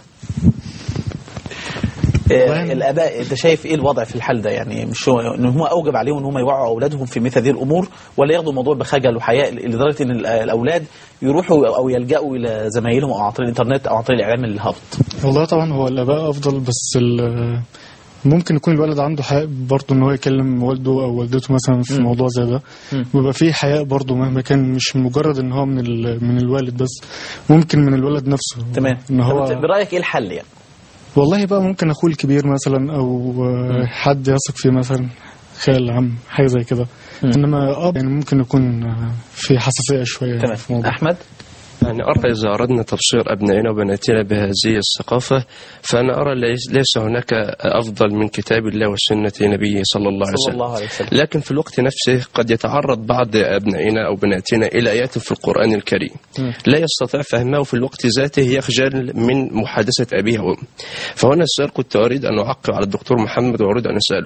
آه، الاباء انت شايف ايه الوضع في الحال ده يعني مش هو ان هم اوجب عليهم ان هم يوعوا اولادهم في مثل هذه الامور ولا ياخدوا الموضوع بخجل وحياء لدرجه ان ال- الاولاد يروحوا او يلجأوا الى زمايلهم او عن طريق الانترنت او عن طريق الاعلام الهابط والله طبعا هو الآباء أفضل بس ال- ممكن يكون الولد عنده حياء برضه ان هو يكلم والده او والدته مثلا في مم. موضوع زي ده مم. ويبقى فيه حياء برضه مهما كان مش مجرد ان هو من ال- من الوالد بس ممكن من الولد نفسه تمام ان طب هو أنت برايك ايه الحل يعني والله بقى ممكن اخوه الكبير مثلا او آه، حد يثق فيه مثلا خال عم حاجه زي كده انما اب يعني ممكن يكون آه، في حساسيه شويه تمام في الموضوع. احمد يعني أرى إذا أردنا تبصير أبنائنا وبناتنا بهذه الثقافة فأنا أرى ليس ليس هناك أفضل من كتاب الله وسنة نبيه صلى الله عليه صلى وسلم الله عليه وسلم لكن في الوقت نفسه قد يتعرض بعض أبنائنا أو بناتنا إلى آيات في القرآن الكريم مم. لا يستطيع فهمه في الوقت ذاته يخجل من محادثة أبيه وأمه فهنا السؤال كنت أريد أن أعقب على الدكتور محمد وأريد أن أسأله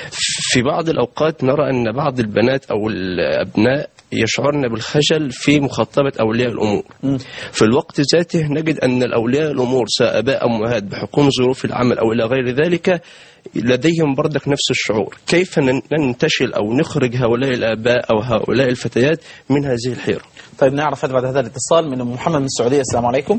في بعض الأوقات نرى أن بعض البنات أو الأبناء يشعرن بالخجل في مخاطبة أولياء الأمور في الوقت ذاته نجد أن الأولياء الأمور سواء آباء أو أمهات بحكم ظروف العمل أو إلى غير ذلك لديهم بردك نفس الشعور كيف نن- ننتشل أو نخرج هؤلاء الآباء أو هؤلاء الفتيات من هذه الحيرة طيب نعرف بعد هذا الاتصال من أم محمد من السعوديه السلام عليكم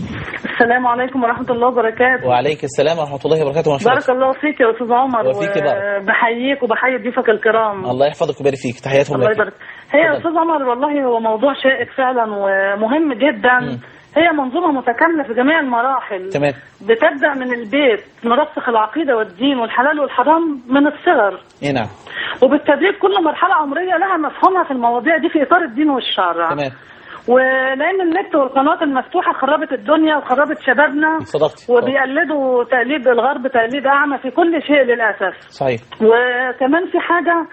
السلام عليكم ورحمة الله وبركاته وعليك السلام ورحمه الله وبركاته ما شاء بارك الله فيك يا أستاذ عمر وفيك بارك. وبحييك وبحيي ضيوفك الكرام الله يحفظك ويبارك فيك تحياتهم الله لك يبارك هي يا اتفضل. أستاذ عمر والله هو موضوع شائك فعلا ومهم جدا هي منظومة متكاملة في جميع المراحل تمام بتبدأ من البيت نرسخ العقيدة والدين والحلال والحرام من الصغر اي نعم وبالتدريج كل مرحلة عمرية لها مفهومها في المواضيع دي في إطار الدين والشرع تمام ولان النت والقنوات المفتوحه خربت الدنيا وخربت شبابنا صدقتي وبيقلدوا تقليد الغرب تقليد اعمى في كل شيء للاسف صحيح وكمان في حاجه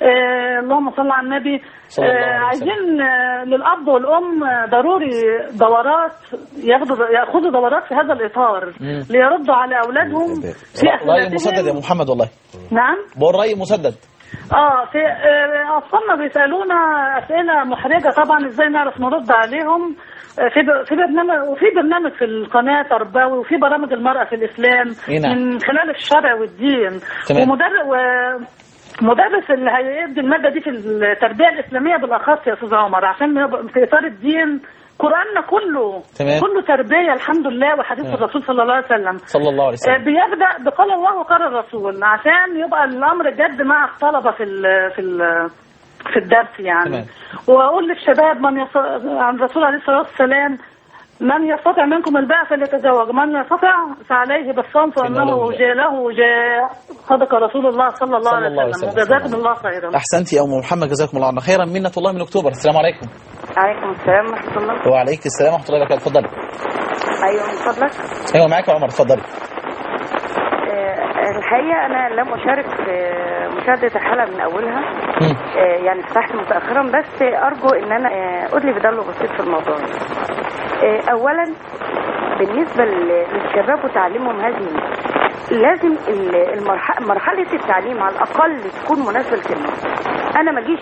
آه اللهم صل على النبي صلى الله آه عليه وسلم. عايزين آه للاب والام آه، ضروري دورات ياخدوا ياخذوا دورات في هذا الاطار مم. ليردوا على اولادهم في رأي مسدد يا اخلاقهم محمد والله نعم بقول رأي مسدد اه في آه، اطفالنا بيسالونا اسئله محرجه طبعا ازاي نعرف نرد عليهم آه، في ب- في برنامج وفي برنامج في القناه تربوي وفي برامج المراه في الاسلام إيه نعم. من خلال الشرع والدين تمام. ومدرس مدرس اللي هيدي الماده دي في التربيه الاسلاميه بالاخص يا استاذ عمر عشان يبقى في اطار الدين قراننا كله تمام. كله تربيه الحمد لله وحديث تمام. الرسول صلى الله عليه وسلم صلى الله عليه آه، وسلم بيبدا بقال الله وقال الرسول عشان يبقى الامر جد مع الطلبه في ال في ال في الدرس يعني تمام. واقول للشباب من يص... عن الرسول عليه الصلاه والسلام من يستطع منكم الباء فليتزوج من يستطع فعليه بالصوم فانه له جاء له جاء صدق رسول الله صلى الله صلى عليه الله عليه وسلم وسلم. وجزاكم الله خيرا احسنتي يا ام محمد جزاكم الله عنا خيرا منة الله من اكتوبر السلام عليكم عليكم السلام ورحمة الله وعليك السلام ورحمه الله وبركاته اتفضلي أيوة من فضلك ايوه معاك يا عمر اتفضلي آه، الحقيقة أنا لم أشارك في مشاهدة الحلقة من أولها آه، يعني فتحت متأخرا بس أرجو إن أنا آه، أدلي بدل بسيط في الموضوع آه، أولا بالنسبة لل- للشباب وتعليمهم هذه لازم ال- المرح- مرحلة التعليم على الأقل تكون مناسبة لسنهم أنا ما أجيش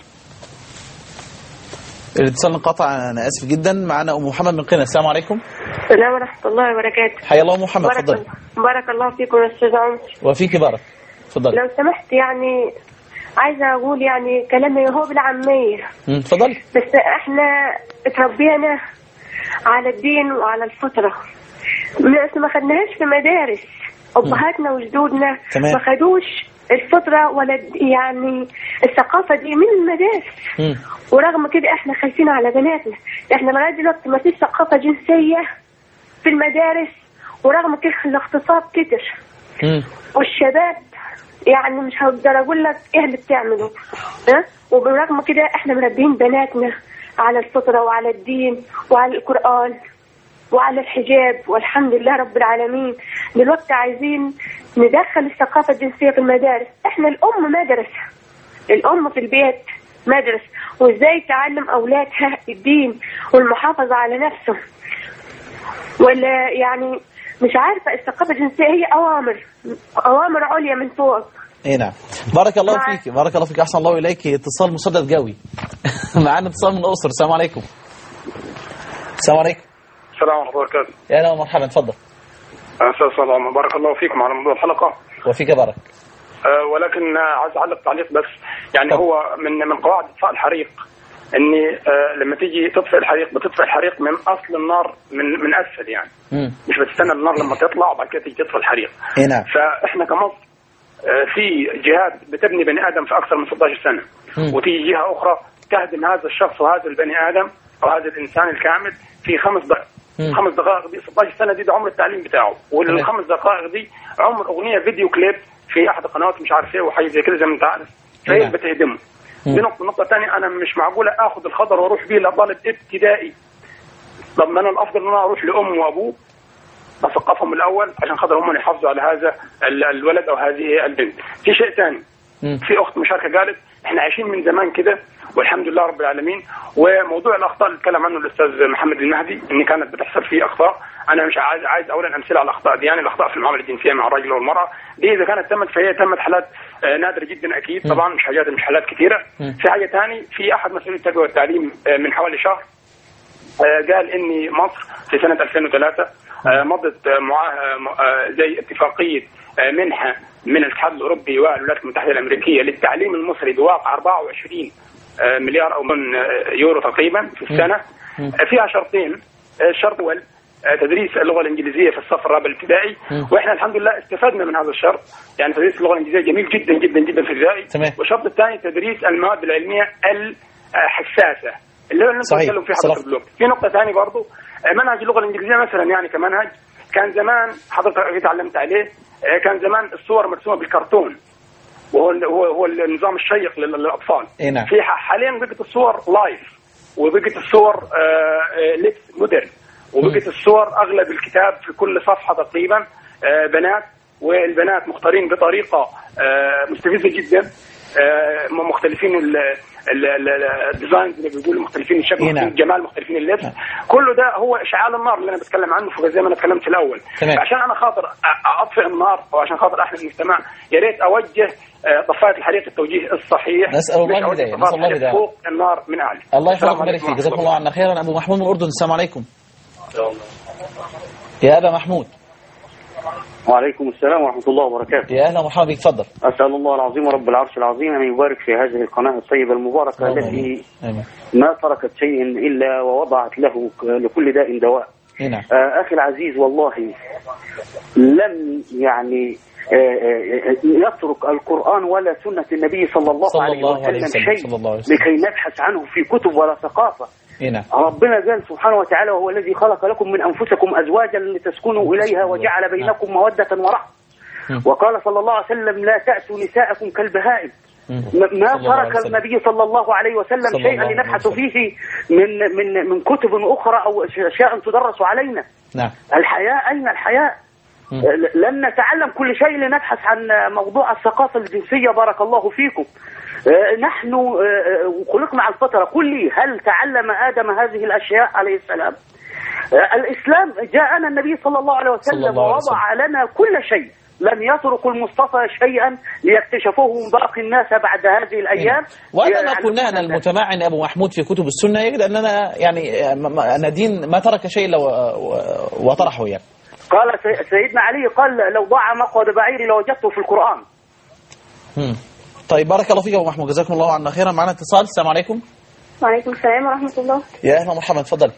الاتصال انقطع انا اسف جدا معنا ام محمد من قنا السلام عليكم السلام ورحمة الله وبركاته حيا الله ام محمد بارك, اتفضلي بارك الله فيكم يا أستاذ عمر وفيك بارك اتفضلي لو سمحت يعني عايزة أقول يعني كلامي هو بالعامية مم، اتفضلي بس احنا اتربينا على الدين وعلى الفطرة بس ما خدناهاش في مدارس أبهاتنا وجدودنا تمام. ما خدوش الفطرة ولا الد- يعني الثقافة دي من المدارس مم. ورغم كده احنا خايفين على بناتنا احنا لغاية دلوقتي ما فيش ثقافة جنسية في المدارس ورغم كده الاغتصاب كتر مم. والشباب يعني مش هقدر اقول لك ايه اللي بتعمله ها وبرغم كده احنا مربيين بناتنا على الفطره وعلى الدين وعلى القران وعلى الحجاب والحمد لله رب العالمين دلوقتي عايزين ندخل الثقافه الجنسيه في المدارس احنا الام مدرسه الام في البيت مدرسه وازاي تعلم اولادها الدين والمحافظه على نفسه ولا يعني مش عارفه الثقافه الجنسيه هي اوامر اوامر عليا من فوق اي نعم بارك الله مع- فيك بارك الله فيك احسن الله اليك اتصال مسدد جوي معانا اتصال من الاقصر السلام عليكم السلام عليكم السلام ورحمة الله وبركاته يا اهلا ومرحبا اتفضل أستاذ سلام بارك الله فيكم على موضوع الحلقة وفيك بارك أه ولكن آه، عايز أعلق تعليق بس يعني هو من من قواعد إطفاء الحريق إني أه لما تيجي تطفئ الحريق بتطفئ الحريق من أصل النار من من أسفل يعني مم. مش بتستنى النار لما تطلع وبعد كده تيجي تطفئ الحريق اي نعم فإحنا كمصر آه، في جهات بتبني بني آدم في أكثر من 16 سنة مم. وتيجي جهة أخرى تهدم هذا الشخص وهذا البني آدم أو هذا الإنسان الكامل في خمس دقائق مم. خمس دقائق دي 16 سنه دي ده عمر التعليم بتاعه والخمس دقائق دي عمر اغنيه فيديو كليب في احد القنوات مش عارف ايه وحاجه زي كده زي ما انت عارف فهي نعم. بتهدمه مم. دي نقطه النقطه الثانيه انا مش معقوله اخذ الخضر واروح بيه لطالب ابتدائي طب ما انا الافضل ان انا اروح لام وابوه اثقفهم الاول عشان خاطر هم يحافظوا على هذا ال- الولد او هذه البنت في شيء ثاني في اخت مشاركه قالت احنا عايشين من زمان كده والحمد لله رب العالمين وموضوع الاخطاء اللي اتكلم عنه الاستاذ محمد المهدي ان كانت بتحصل فيه اخطاء انا مش عايز عايز اولا امثله على الاخطاء دي يعني الاخطاء في المعامله الجنسيه مع الرجل والمراه دي اذا كانت تمت فهي تمت حالات آه، نادره جدا اكيد طبعا مش حاجات مش حالات كثيره في حاجه ثاني في احد مسؤولي التربيه والتعليم آه، من حوالي شهر آه، قال ان مصر في سنه 2003 آه، مضت آه، معاه آه، زي اتفاقيه آه، منحه من الاتحاد الاوروبي والولايات المتحده الامريكيه للتعليم المصري بواقع 24 آه، مليار او من آه، يورو تقريبا في السنه آه، فيها شرطين آه، الشرط الاول آه، تدريس اللغه الانجليزيه في الصف الرابع الابتدائي واحنا الحمد لله استفدنا من هذا الشرط يعني تدريس اللغه الانجليزيه جميل جدا جدا جدا في الابتدائي تمام. والشرط الثاني تدريس المواد العلميه الحساسه اللي هو اللي صحيح. نتكلم فيه صراحة. حضرتك دلوقتي في نقطه ثانيه برضو آه، منهج اللغه الانجليزيه مثلا يعني كمنهج كان زمان حضرتك أكيد علمت عليه آه، كان زمان الصور مرسومه بالكرتون وهو هو هو النظام الشيق لل- للاطفال اي نعم في ح- حاليا بقت الصور لايف وبقت الصور آه، آه، لبس مودرن وبقت الصور اغلب الكتاب في كل صفحه تقريبا آه، بنات والبنات مختارين بطريقه آه، مستفزه جدا آه، م- مختلفين ال- ال- ال- ال- الديزاين زي ما بيقولوا مختلفين الشكل إيه نعم. مختلفين الجمال مختلفين اللبس كله ده هو اشعال النار اللي انا بتكلم عنه في زي ما انا اتكلمت في الاول تمام. عشان انا خاطر أ- اطفئ النار او عشان خاطر احمي المجتمع يا ريت اوجه آه، طفايه الحريق التوجيه الصحيح نسأل الله مش أوجه الهداية، طفاية نسأل الله الحريق الهداية. فوق النار من اعلى الله السلام يحفظك ويبارك عليكم فيك جزاكم ورحمة الله عنا خيرا ابو محمود من الاردن السلام عليكم يا ابا محمود وعليكم السلام ورحمة الله وبركاته يا اهلا ومرحبا بك تفضل أسأل الله العظيم رب العرش العظيم أن يبارك في هذه القناة الطيبة المباركة اللهم التي امين ما تركت شيء إلا ووضعت له ك- لكل داء دواء إيه نعم آه، أخي العزيز والله لم يعني آه، آه، آه، يترك القرآن ولا سنة النبي صلى الله, صلى عليه, الله عليه وسلم وسلم شيء صلى الله عليه وسلم لكي نبحث عنه في كتب ولا ثقافة إيه نعم ربنا قال سبحانه وتعالى وهو الذي خلق لكم من أنفسكم أزواجا لتسكنوا إليها وجعل بينكم مودة ورحمة وقال صلى الله عليه وسلم لا تأتوا نساءكم كالبهائم م- ما صلى الله عليه ترك وسلم. النبي صلى الله عليه وسلم صلى شيئا الله عليه لنبحث وسلم. فيه من من من كتب أخرى أو أشياء تدرس علينا نعم الحياة أين الحياة ل- لن نتعلم كل شيء لنبحث عن موضوع الثقافة الجنسية بارك الله فيكم آه، نحن آه، آه، خلقنا على الفترة قل لي هل تعلم آدم هذه الأشياء عليه السلام آه، الإسلام جاءنا النبي صلى الله عليه صلى وسلم الله عليه ووضع لنا كل شيء لم يترك المصطفى شيئا ليكتشفوه باقي الناس بعد هذه الأيام وأنا يعني كنا أنا المتمعن أبو محمود في كتب السنة يجد أننا يعني م- م- أن دين ما ترك شيء إلا و- و- وطرحه يعني قال سي- سيدنا علي قال لو ضاع مقعد بعيري لوجدته في القرآن مم. طيب بارك الله فيك يا أبو محمود جزاكم الله عنا خيرا معنا اتصال السلام عليكم وعليكم السلام ورحمة الله يا أهلا ومرحبا اتفضل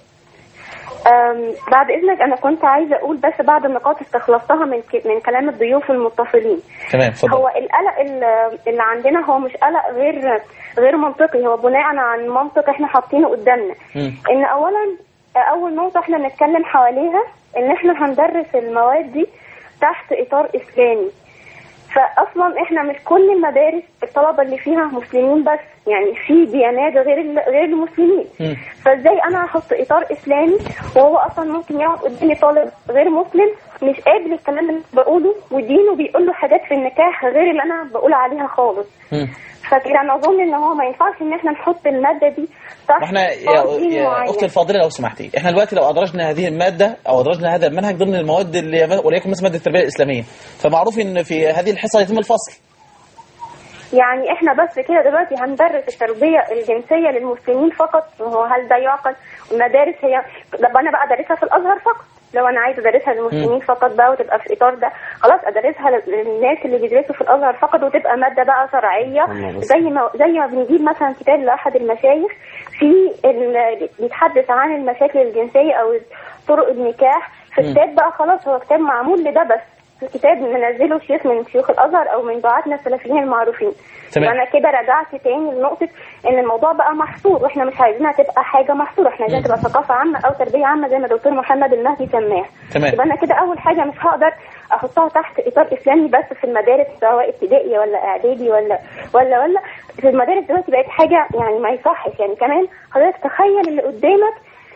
أم، بعد إذنك أنا كنت عايزة أقول بس بعض النقاط استخلصتها من ك- من كلام الضيوف المتصلين تمام اتفضل هو القلق ال- اللي عندنا هو مش قلق غير غير منطقي هو بناء عن منطق احنا حاطينه قدامنا مم. ان اولا اول نقطه احنا بنتكلم حواليها ان احنا هندرس المواد دي تحت اطار اسلامي فاصلا احنا مش كل المدارس الطلبه اللي فيها مسلمين بس يعني في ديانات غير ال- غير المسلمين فازاي انا هحط اطار اسلامي وهو اصلا ممكن يقعد قدامي طالب غير مسلم مش قابل الكلام اللي بقوله ودينه بيقول له حاجات في النكاح غير اللي انا بقول عليها خالص فكده انا اظن ان هو ما ينفعش ان احنا نحط الماده دي تحت واحنا إطار يا, ديني يا معين. اختي الفاضله لو سمحتي احنا دلوقتي لو ادرجنا هذه الماده او ادرجنا هذا المنهج ضمن المواد اللي وليكن مثلا ماده التربيه الاسلاميه فمعروف ان في هذه الحصه يتم الفصل يعني احنا بس كده دلوقتي هندرس التربيه الجنسيه للمسلمين فقط وهو هل ده يعقل المدارس هي طب انا بقى ادرسها في الازهر فقط لو انا عايزه ادرسها للمسلمين فقط بقى وتبقى في اطار ده خلاص ادرسها للناس اللي بيدرسوا في الازهر فقط وتبقى ماده بقى شرعيه الله بس. زي ما زي ما بنجيب مثلا كتاب لاحد المشايخ في ال- بيتحدث عن المشاكل الجنسيه او طرق النكاح في مم. كتاب بقى خلاص هو كتاب معمول لده بس كتاب منزله شيخ من شيوخ الازهر او من دعاتنا السلفيين المعروفين تمام. فانا كده رجعت تاني لنقطه ان الموضوع بقى محصور واحنا مش عايزينها تبقى حاجه محصوره احنا عايزينها تبقى ثقافه عامه او تربيه عامه زي ما دكتور محمد المهدي سماها تمام. يبقى انا كده اول حاجه مش هقدر احطها تحت اطار اسلامي بس في المدارس سواء ابتدائي ولا اعدادي ولا ولا ولا في المدارس دلوقتي بقت حاجه يعني ما يصحش يعني كمان حضرتك تخيل اللي قدامك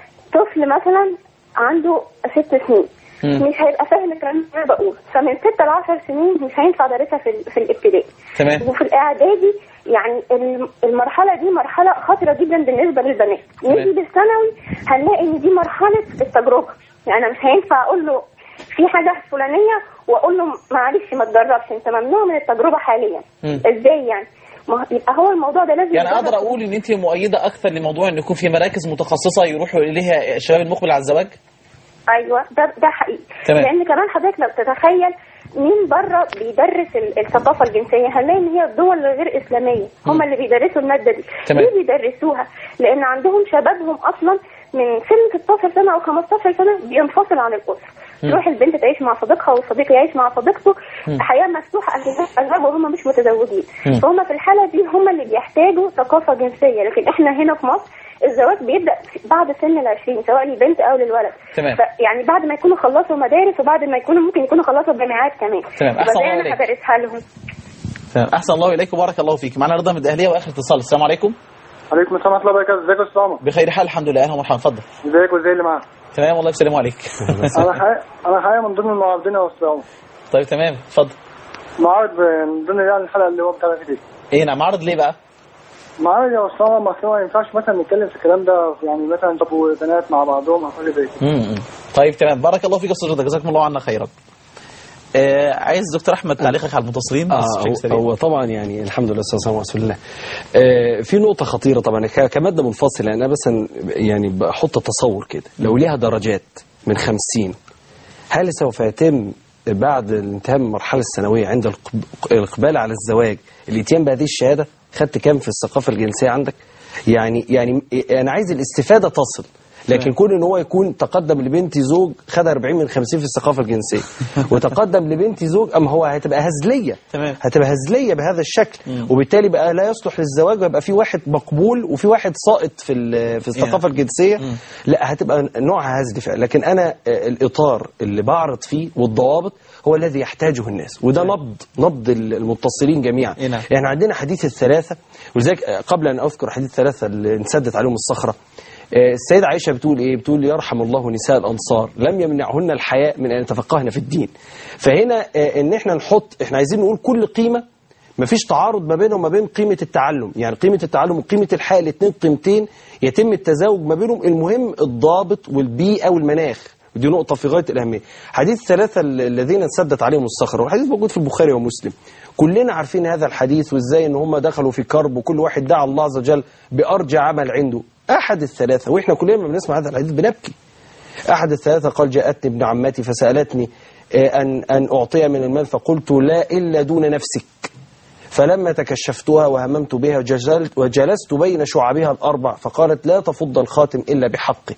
طفل مثلا عنده ست سنين مم. مش هيبقى فاهم الكلام اللي انا بقوله فمن ست ل 10 سنين مش هينفع ادرسها في, ال- في الابتدائي تمام وفي الاعدادي يعني الم- المرحله دي مرحله خطره جدا بالنسبه للبنات تمام. نيجي بالثانوي هنلاقي ان دي مرحله التجربه يعني انا مش هينفع اقول له في حاجه فلانيه واقول له معلش ما تجربش انت ممنوع من التجربه حاليا مم. ازاي يعني ما يبقى هو الموضوع ده لازم يعني يتدرس. اقدر اقول ان انت مؤيده اكثر لموضوع ان يكون في مراكز متخصصه يروحوا اليها الشباب المقبل على الزواج ايوه ده ده حقيقي تمام. لان كمان حضرتك لو تتخيل مين بره بيدرس ال- الثقافه الجنسيه هنلاقي ان هي الدول الغير اسلاميه هم اللي بيدرسوا الماده دي تمام. ليه بيدرسوها لان عندهم شبابهم اصلا من سن 16 سنه او 15 سنه بينفصل عن الاسره مم. تروح البنت تعيش مع صديقها والصديق يعيش مع صديقته مم. حياه مفتوحه ازواج وهم مش متزوجين مم. فهم في الحاله دي هم اللي بيحتاجوا ثقافه جنسيه لكن احنا هنا في مصر الزواج بيبدا بعد سن ال 20 سواء للبنت او للولد تمام. ف- يعني بعد ما يكونوا خلصوا مدارس وبعد ما يكونوا ممكن يكونوا خلصوا جامعات كمان تمام. يبقى أحسن زي الله انا إليك. هدرسها لهم تمام احسن الله اليك وبارك الله فيك معنا رضا من الاهليه واخر اتصال السلام عليكم عليكم السلام ورحمه الله وبركاته ازيك يا استاذ عمر بخير حال الحمد لله اهلا ومرحبا اتفضل ازيك وازاي اللي معاك تمام والله يسلموا عليك انا حقيقة انا حقيقة من ضمن المعارضين يا استاذ عمر طيب تمام اتفضل معارض من ضمن يعني الحلقه اللي هو بتاعنا دي ايه نعم معرض ليه بقى معايا يا اسامه ما هو ما ينفعش مثلا نتكلم في الكلام ده يعني مثلا طب وبنات مع بعضهم او حاجه زي كده مم. طيب تمام بارك الله فيك يا استاذ رضا جزاكم الله عنا خيرا آه عايز دكتور احمد تعليقك على المتصلين بس آه بشكل هو, سريع. هو طبعا يعني الحمد لله والصلاه والسلام على رسول الله آه في نقطه خطيره طبعا ك- كماده منفصله انا بس يعني بحط تصور كده لو ليها درجات من 50 هل سوف يتم بعد انتهاء المرحله الثانويه عند القب- الاقبال على الزواج الاتيان بهذه الشهاده خدت كام في الثقافه الجنسيه عندك يعني يعني انا عايز الاستفاده تصل لكن كون ان هو يكون تقدم لبنتي زوج خد 40 من 50 في الثقافه الجنسيه وتقدم لبنتي زوج اما هو هتبقى هزليه تمام. هتبقى هزليه بهذا الشكل وبالتالي بقى لا يصلح للزواج ويبقى في واحد مقبول وفي واحد ساقط في ال- في الثقافه الجنسيه لا هتبقى نوعها هزلي فعلا لكن انا آه، الاطار اللي بعرض فيه والضوابط هو الذي يحتاجه الناس وده نبض نبض المتصلين جميعا إيه نعم. يعني عندنا حديث الثلاثه ولذلك آه، قبل ان اذكر حديث الثلاثه اللي انسدت عليهم الصخره آه، السيدة عائشة بتقول إيه؟ بتقول يرحم الله نساء الأنصار لم يمنعهن الحياء من أن يتفقهن في الدين. فهنا آه، إن إحنا نحط إحنا عايزين نقول كل قيمة مفيش تعارض ما بينهم وما بين قيمة التعلم، يعني قيمة التعلم وقيمة الحياء الاثنين قيمتين يتم التزاوج ما بينهم، المهم الضابط والبيئة والمناخ. ودي نقطة في غاية الأهمية. حديث الثلاثة ال- الذين انسدت عليهم الصخرة، والحديث موجود في البخاري ومسلم. كلنا عارفين هذا الحديث وازاي ان هم دخلوا في كرب وكل واحد دعا الله عز وجل بأرجى عمل عنده. أحد الثلاثة واحنا كلنا لما بنسمع هذا الحديث بنبكي. أحد الثلاثة قال جاءتني ابن عمتي فسألتني آه، أن أن أعطي من المال فقلت لا إلا دون نفسك. فلما تكشفتها وهممت بها وجزلت- وجلست بين شعبها الأربع فقالت لا تفض الخاتم إلا بحقه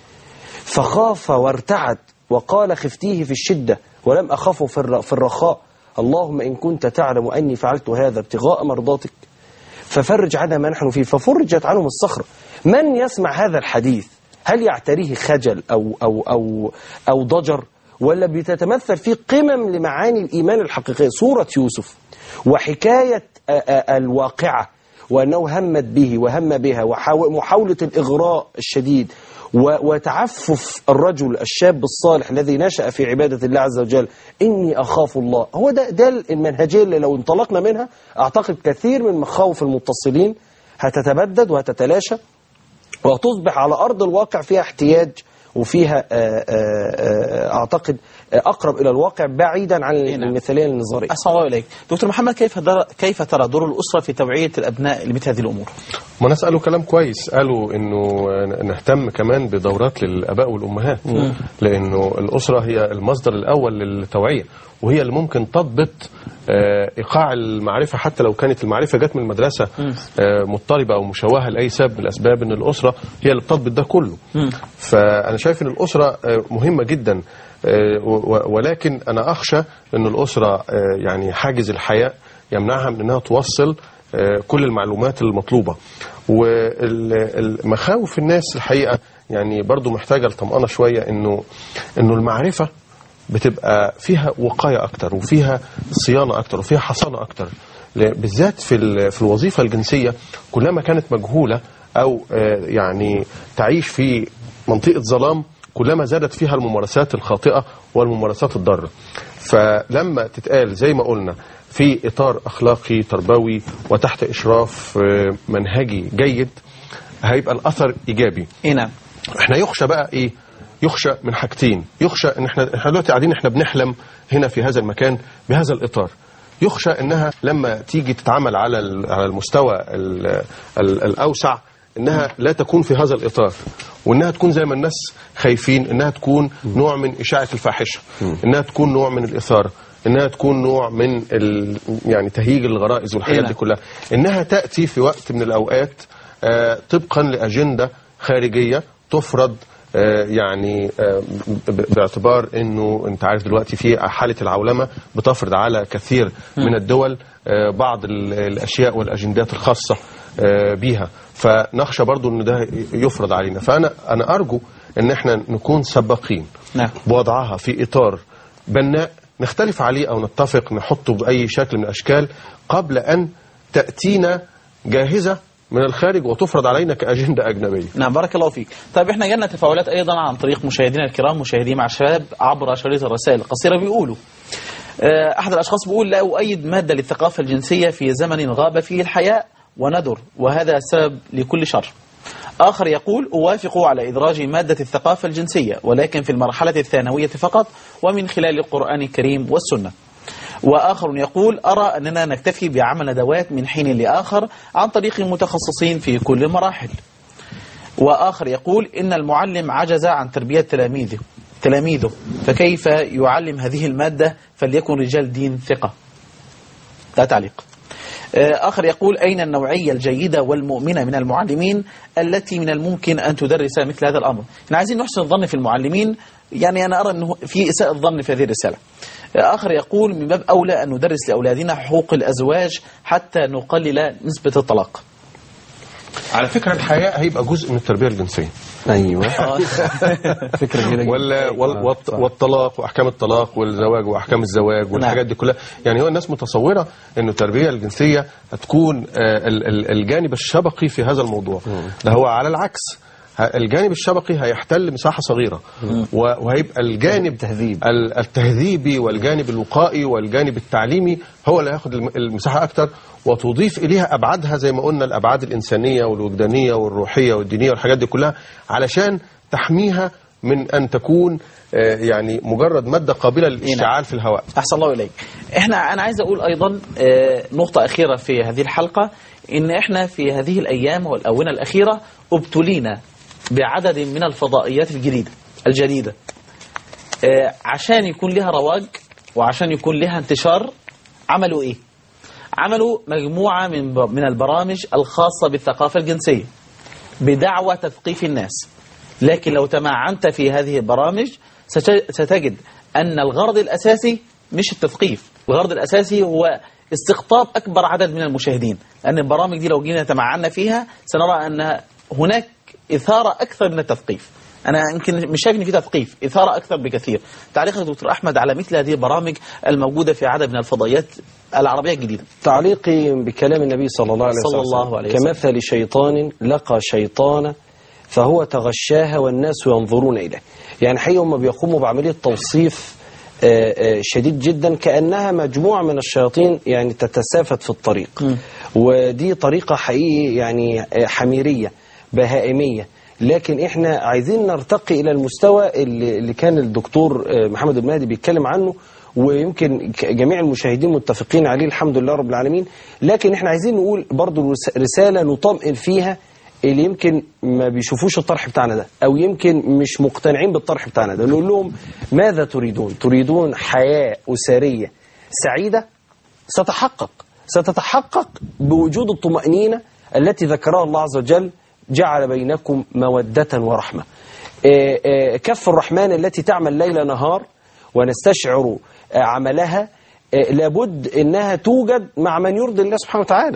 فخاف وارتعد وقال خفتيه في الشدة ولم أخافه في الر- في الرخاء اللهم إن كنت تعلم أني فعلت هذا ابتغاء مرضاتك ففرج عنا ما نحن فيه ففرجت عنهم الصخرة من يسمع هذا الحديث هل يعتريه خجل أو, أو, أو, أو ضجر ولا بتتمثل فيه قمم لمعاني الإيمان الحقيقية سورة يوسف وحكاية آ- آ- الواقعة وأنه همت به وهم بها ومحاولة الإغراء الشديد و- وتعفف الرجل الشاب الصالح الذي نشأ في عبادة الله عز وجل إني أخاف الله هو ده, ده المنهجية اللي لو انطلقنا منها أعتقد كثير من مخاوف المتصلين هتتبدد وهتتلاشى وتصبح على أرض الواقع فيها احتياج وفيها آه، آه، آه، أعتقد آه، أقرب إلى الواقع بعيدا عن المثالية النظرية أحسن الله إليك دكتور محمد كيف در... كيف ترى دور الأسرة في توعية الأبناء لمثل هذه الأمور ما ناس قالوا كلام كويس قالوا انه نهتم كمان بدورات للاباء والامهات مم. لانه الاسره هي المصدر الاول للتوعيه وهي اللي ممكن تضبط آه، ايقاع المعرفه حتى لو كانت المعرفه جت من المدرسه آه، مضطربه او مشوهه لاي سبب من الاسباب ان الاسره هي اللي بتضبط ده كله فانا شايف ان الاسره آه، مهمه جدا آه، و- ولكن انا اخشى ان الاسره آه، يعني حاجز الحياء يمنعها من انها توصل آه، كل المعلومات المطلوبه والمخاوف الناس الحقيقه يعني برضو محتاجه لطمأنه شويه انه انه المعرفه بتبقى فيها وقايه اكتر وفيها صيانه اكتر وفيها حصانه اكتر ل- بالذات في ال- في الوظيفه الجنسيه كلما كانت مجهوله او آه، يعني تعيش في منطقه ظلام كلما زادت فيها الممارسات الخاطئه والممارسات الضاره فلما تتقال زي ما قلنا في اطار اخلاقي تربوي وتحت اشراف آه، منهجي جيد هيبقى الاثر ايجابي اي نعم احنا يخشى بقى ايه يخشى من حاجتين يخشى ان احنا احنا دلوقتي قاعدين احنا بنحلم هنا في هذا المكان بهذا الاطار يخشى انها لما تيجي تتعامل على ال- على المستوى ال ال الاوسع انها لا تكون في هذا الاطار وانها تكون زي ما الناس خايفين انها تكون نوع من اشاعه الفاحشه انها تكون نوع من الاثاره انها تكون نوع من ال يعني تهيج الغرائز والحاجات دي كلها انها تاتي في وقت من الاوقات آه، طبقا لاجنده خارجيه تفرض آه، يعني آه، ب- باعتبار انه انت عارف دلوقتي في حاله العولمه بتفرض على كثير من الدول آه، بعض ال- الاشياء والاجندات الخاصه آه، بيها فنخشى برضو ان ده يفرض علينا فانا انا ارجو ان احنا نكون سباقين نعم بوضعها في اطار بناء نختلف عليه او نتفق نحطه باي شكل من الاشكال قبل ان تاتينا جاهزه من الخارج وتفرض علينا كاجنده اجنبيه نعم بارك الله فيك طيب احنا جالنا تفاعلات ايضا عن طريق مشاهدينا الكرام مشاهدي مع الشباب عبر شريط الرسائل القصيره بيقولوا آه، احد الاشخاص بيقول لا اؤيد ماده للثقافه الجنسيه في زمن غاب فيه الحياء وندر وهذا سبب لكل شر آخر يقول أوافق على إدراج مادة الثقافة الجنسية ولكن في المرحلة الثانوية فقط ومن خلال القرآن الكريم والسنة وآخر يقول أرى أننا نكتفي بعمل ندوات من حين لآخر عن طريق متخصصين في كل المراحل وآخر يقول إن المعلم عجز عن تربية تلاميذه تلاميذه فكيف يعلم هذه المادة فليكن رجال دين ثقة لا تعليق آه، آخر يقول أين النوعية الجيدة والمؤمنة من المعلمين التي من الممكن أن تدرس مثل هذا الأمر احنا عايزين نحسن الظن في المعلمين يعني أنا أرى أنه في إساءة الظن في هذه الرسالة آه، آخر يقول من باب أولى أن ندرس لأولادنا حقوق الأزواج حتى نقلل نسبة الطلاق على فكرة الحياء هيبقى جزء من التربية الجنسية ايوه فكره جميله ولا وال- والط- والطلاق واحكام الطلاق والزواج واحكام الزواج والحاجات دي كلها يعني هو الناس متصوره انه التربيه الجنسيه هتكون آه، ال- ال- الجانب الشبقي في هذا الموضوع ده هو على العكس ه- الجانب الشبقي هيحتل مساحه صغيره و- وهيبقى الجانب ال- التهذيبي والجانب الوقائي والجانب التعليمي هو اللي هياخد الم- المساحه اكتر وتضيف اليها ابعادها زي ما قلنا الابعاد الانسانيه والوجدانيه والروحيه والدينيه والحاجات دي كلها علشان تحميها من ان تكون آه، يعني مجرد ماده قابله للاشتعال في الهواء أحسن الله إليك إحنا أنا عايز أقول أيضا آه، نقطة أخيرة في هذه الحلقة إن إحنا في هذه الأيام والأونة الأخيرة ابتلينا بعدد من الفضائيات الجديدة الجديدة آه، عشان يكون لها رواج وعشان يكون لها انتشار عملوا إيه؟ عملوا مجموعة من ب- من البرامج الخاصة بالثقافة الجنسية بدعوى تثقيف الناس لكن لو تمعنت في هذه البرامج ست- ستجد أن الغرض الأساسي مش التثقيف الغرض الأساسي هو استقطاب أكبر عدد من المشاهدين لأن البرامج دي لو جينا تمعنا فيها سنرى أن هناك إثارة أكثر من التثقيف أنا يمكن مش شايف إن في تثقيف إثارة أكثر بكثير تعليقك دكتور أحمد على مثل هذه البرامج الموجودة في عدد من الفضائيات العربية الجديدة تعليقي بكلام النبي صلى الله عليه صلى وسلم الله عليه وسلم. كمثل شيطان لقى شيطانا فهو تغشاها والناس ينظرون إليه يعني حقيقة هم بيقوموا بعملية توصيف آه، آه، شديد جدا كأنها مجموعة من الشياطين يعني تتسافت في الطريق ودي طريقة حقيقي يعني آه، حميرية بهائمية لكن احنا عايزين نرتقي الى المستوى اللي اللي كان الدكتور آه، محمد المهدي بيتكلم عنه ويمكن ك- جميع المشاهدين متفقين عليه الحمد لله رب العالمين لكن احنا عايزين نقول برضو رس- رسالة نطمئن فيها اللي يمكن ما بيشوفوش الطرح بتاعنا ده او يمكن مش مقتنعين بالطرح بتاعنا ده نقول لهم ماذا تريدون تريدون حياة أسرية سعيدة ستحقق ستتحقق بوجود الطمأنينة التي ذكرها الله عز وجل جعل بينكم مودة ورحمة آه، آه، كف الرحمن التي تعمل ليل نهار ونستشعر آه، عملها آه، لابد انها توجد مع من يرضي الله سبحانه وتعالى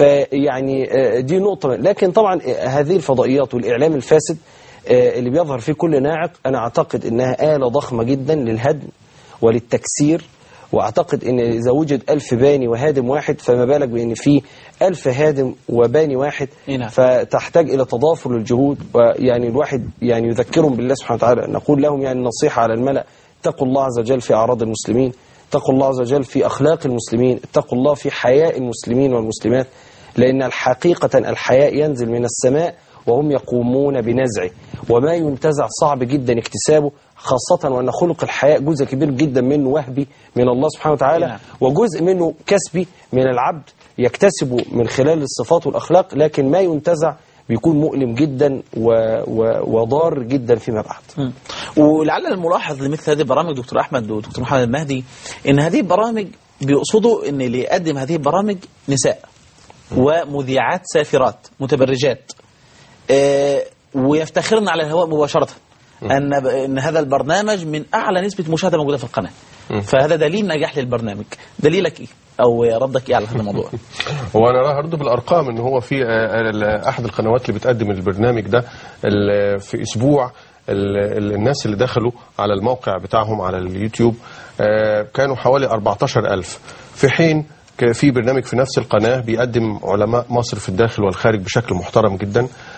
فيعني آه، دي نقطة لكن طبعا آه، هذه الفضائيات والإعلام الفاسد آه، اللي بيظهر فيه كل ناعق أنا أعتقد أنها آلة ضخمة جدا للهدم وللتكسير واعتقد ان اذا وجد ألف باني وهادم واحد فما بالك بان في ألف هادم وباني واحد نعم. فتحتاج الى تضافر الجهود ويعني الواحد يعني يذكرهم بالله سبحانه وتعالى نقول لهم يعني نصيحه على الملأ اتقوا الله عز وجل في اعراض المسلمين اتقوا الله عز وجل في اخلاق المسلمين اتقوا الله في حياء المسلمين والمسلمات لان الحقيقه الحياء ينزل من السماء وهم يقومون بنزعه وما ينتزع صعب جدا اكتسابه خاصة وأن خلق الحياء جزء كبير جدا منه وهبي من الله سبحانه وتعالى وجزء منه كسبي من العبد يكتسبه من خلال الصفات والأخلاق لكن ما ينتزع بيكون مؤلم جدا و... و... وضار جدا فيما بعد مم. ولعل الملاحظ لمثل هذه البرامج دكتور احمد ودكتور محمد المهدي ان هذه البرامج بيقصدوا ان اللي يقدم هذه البرامج نساء ومذيعات سافرات متبرجات آه، ويفتخرن على الهواء مباشره ان ان هذا البرنامج من اعلى نسبه مشاهده موجوده في القناه فهذا دليل نجاح للبرنامج دليلك ايه او ردك ايه على هذا الموضوع هو انا راح ارد بالارقام ان هو في آه، ال- احد القنوات اللي بتقدم البرنامج ده ال- في اسبوع ال- ال- الناس اللي دخلوا على الموقع بتاعهم على اليوتيوب آه، كانوا حوالي 14000 في حين ك- في برنامج في نفس القناة بيقدم علماء مصر في الداخل والخارج بشكل محترم جدا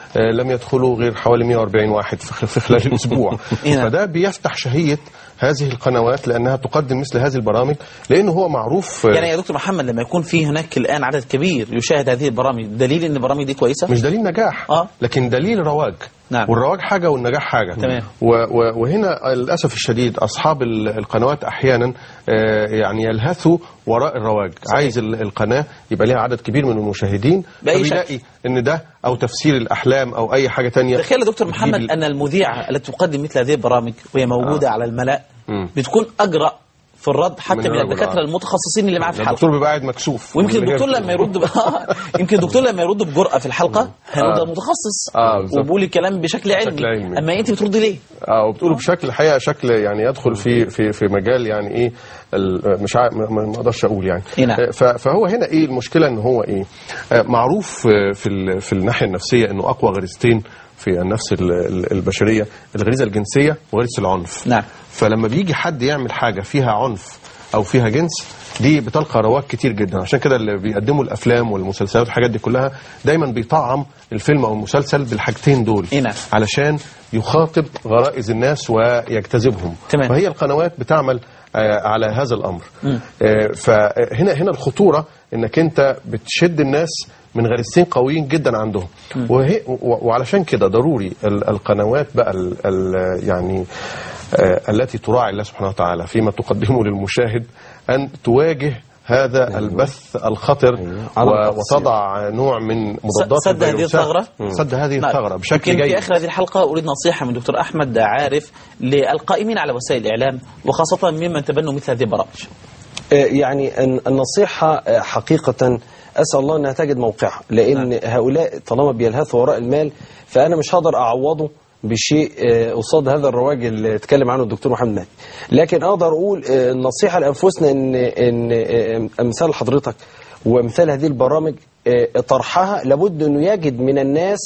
آه، لم يدخلوا غير حوالي 140 واحد في خ- في خلال الاسبوع فده بيفتح شهيه هذه القنوات لانها تقدم مثل هذه البرامج لانه هو معروف آه، يعني يا دكتور محمد لما يكون في هناك الان عدد كبير يشاهد هذه البرامج دليل ان البرامج دي كويسه مش دليل نجاح اه لكن دليل رواج نعم. والرواج حاجه والنجاح حاجه تمام. و و وهنا للاسف الشديد اصحاب ال- القنوات احيانا آه، يعني يلهثوا وراء الرواج صحيح. عايز ال- القناه يبقى لها عدد كبير من المشاهدين بأي فبيلاقي ان ده او تفسير الاحلام او اي حاجه تانية تخيل يا دكتور بتجيب محمد ال- ان المذيعه التي تقدم مثل هذه البرامج وهي موجوده آه. على الملاء مم. بتكون اجرأ في الرد حتى من من, الرجل، الدكاتره آه. المتخصصين اللي معاه في الحلقه الدكتور بيبقى قاعد مكسوف ويمكن من اللي هي الدكتور بتقوله. لما يرد ب... يمكن الدكتور لما يرد بجرأة في الحلقة هيرد آه. متخصص آه، بالظبط. وبيقول الكلام بشكل علمي, بشكل علمي. اما انت بتردي ليه؟ اه وبتقوله بشكل الحقيقه شكل يعني يدخل في في في مجال يعني ايه ال- مش عارف ما ما اقدرش اقول يعني إيه نعم. آه، ف- فهو هنا ايه المشكله ان هو ايه آه، معروف آه، في ال- في الناحيه النفسيه انه اقوى غريزتين في النفس ال- ال- البشريه الغريزه الجنسيه وغريزه العنف نعم فلما بيجي حد يعمل حاجه فيها عنف او فيها جنس دي بتلقى رواج كتير جدا عشان كده اللي بيقدموا الافلام والمسلسلات والحاجات دي كلها دايما بيطعم الفيلم او المسلسل بالحاجتين دول إيه نعم. علشان يخاطب غرائز الناس ويجتذبهم تمام. فهي القنوات بتعمل آه، على هذا الامر مم. آه، فهنا هنا الخطوره انك انت بتشد الناس من غريزتين قويين جدا عندهم وهي و- وعلشان كده ضروري ال- القنوات بقى ال ال يعني آه، التي تراعي الله سبحانه وتعالى فيما تقدمه للمشاهد ان تواجه هذا البث الخطر على و- التفصيل. وتضع نوع من مضادات سد هذه الفيروسات. الثغرة سد هذه نعم. الثغرة بشكل يمكن جيد في اخر هذه الحلقه اريد نصيحه من دكتور احمد عارف للقائمين على وسائل الاعلام وخاصه ممن تبنوا مثل هذه البرامج آه، يعني الن- النصيحة آه، حقيقة أسأل الله أنها تجد موقعها لأن هؤلاء طالما بيلهثوا وراء المال فأنا مش هقدر أعوضه بشيء آه، قصاد هذا الرواج اللي اتكلم عنه الدكتور محمد مهدي لكن أقدر أقول آه، النصيحة لأنفسنا إن إن آه، أمثال حضرتك وأمثال هذه البرامج آه، طرحها لابد أنه يجد من الناس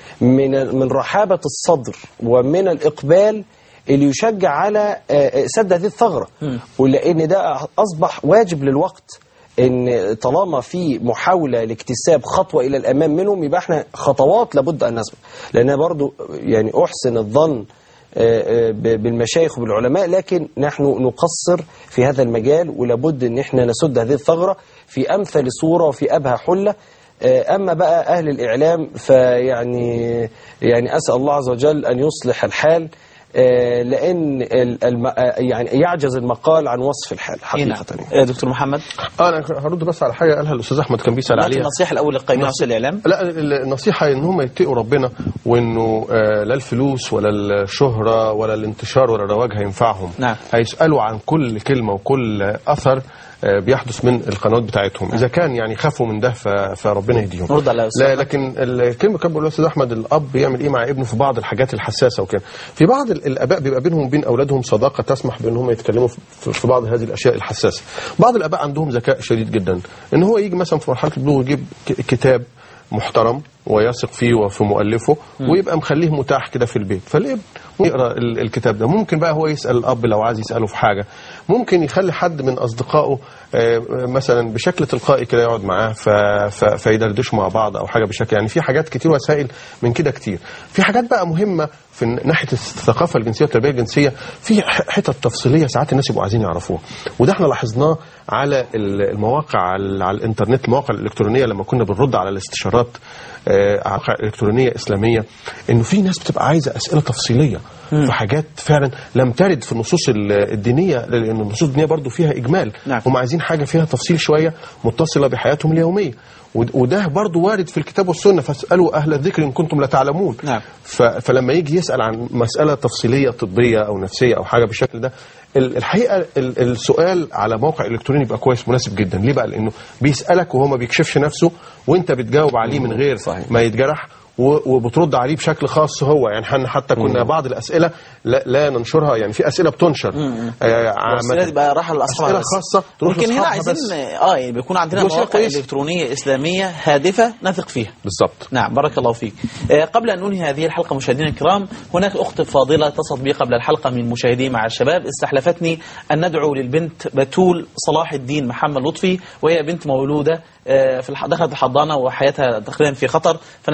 من من رحابة الصدر ومن الإقبال اللي يشجع على آه، سد هذه الثغرة ولأن ده أصبح واجب للوقت ان طالما في محاوله لاكتساب خطوه الى الامام منهم يبقى احنا خطوات لابد ان نسبق لان برضو يعني احسن الظن آه، آه، ب- بالمشايخ وبالعلماء لكن نحن نقصر في هذا المجال ولابد ان احنا نسد هذه الثغره في امثل صوره وفي ابهى حله آه، اما بقى اهل الاعلام فيعني يعني اسال الله عز وجل ان يصلح الحال آه، لان ال- الم- آه، يعني يعجز المقال عن وصف الحال حقيقه يعني. يا دكتور محمد اه انا هرد بس على حاجه قالها الاستاذ احمد كان بيسال نعطي عليها النصيحه الاول للقائمين على وسائل الاعلام لا ال- النصيحة ان هم يتقوا ربنا وانه آه، لا الفلوس ولا الشهرة ولا الانتشار ولا الرواج هينفعهم نعم. هيسألوا عن كل كلمة وكل أثر آه، بيحدث من القنوات بتاعتهم إذا كان يعني خافوا من ده ف- فربنا يهديهم نرد على أستاذ لا أحمد. لكن الكلمة كان بيقولها الأستاذ أحمد الأب يعمل إيه مع ابنه في بعض الحاجات الحساسة وكده في بعض ال- الآباء بيبقى بينهم وبين أولادهم صداقة تسمح بأن هم يتكلموا في- في بعض هذه الأشياء الحساسة بعض الآباء عندهم ذكاء شديد جدا إن هو يجي مثلا في مرحلة البلوغ يجيب ك- كتاب محترم ويثق فيه وفي مؤلفه ويبقى مخليه متاح كده في البيت فالابن يقرا ال- الكتاب ده ممكن بقى هو يسال الاب لو عايز يساله في حاجه ممكن يخلي حد من اصدقائه آه، مثلا بشكل تلقائي كده يقعد معاه ف- ف- فيدردشوا مع بعض او حاجه بشكل يعني في حاجات كتير وسائل من كده كتير في حاجات بقى مهمه في ناحيه الثقافه الجنسيه والتربيه الجنسيه في ح- حتت تفصيليه ساعات الناس يبقوا عايزين يعرفوها وده احنا لاحظناه على ال- المواقع على على الانترنت المواقع الالكترونيه لما كنا بنرد على الاستشارات آه، على مواقع الكترونيه اسلاميه انه في ناس بتبقى عايزه اسئله تفصيليه في حاجات فعلا لم ترد في النصوص ال- الدينيه لان النصوص الدينيه برضو فيها اجمال نعم. هم عايزين حاجه فيها تفصيل شويه متصله بحياتهم اليوميه ود- وده برضو وارد في الكتاب والسنه فاسالوا اهل الذكر ان كنتم لا تعلمون نعم. ف- فلما يجي يسال عن مساله تفصيليه طبيه او نفسيه او حاجه بالشكل ده ال- الحقيقه ال- السؤال على موقع الكتروني يبقى كويس مناسب جدا ليه بقى لانه بيسالك وهو ما بيكشفش نفسه وانت بتجاوب عليه من غير صحيح. ما يتجرح و- وبترد عليه بشكل خاص هو يعني احنا حتى كنا بعض الاسئله لا, لا ننشرها يعني في اسئله بتنشر آه الأسئلة عامة. دي بقى راحة لأصحابها اسئله بس. خاصه تروح يمكن هنا لأصحابها عايزين بس. اه يعني بيكون عندنا دي وسيلة مواقع كويسة. الكترونيه اسلاميه هادفه نثق فيها بالظبط نعم بارك الله فيك آه، قبل أن ننهي هذه الحلقة مشاهدينا الكرام هناك أخت فاضلة اتصلت بي قبل الحلقة من مشاهدي مع الشباب استحلفتني أن ندعو للبنت بتول صلاح الدين محمد لطفي وهي بنت مولودة آه، في الح- دخلت الحضانة وحياتها تقريبا في خطر فنسأل الله سبحانه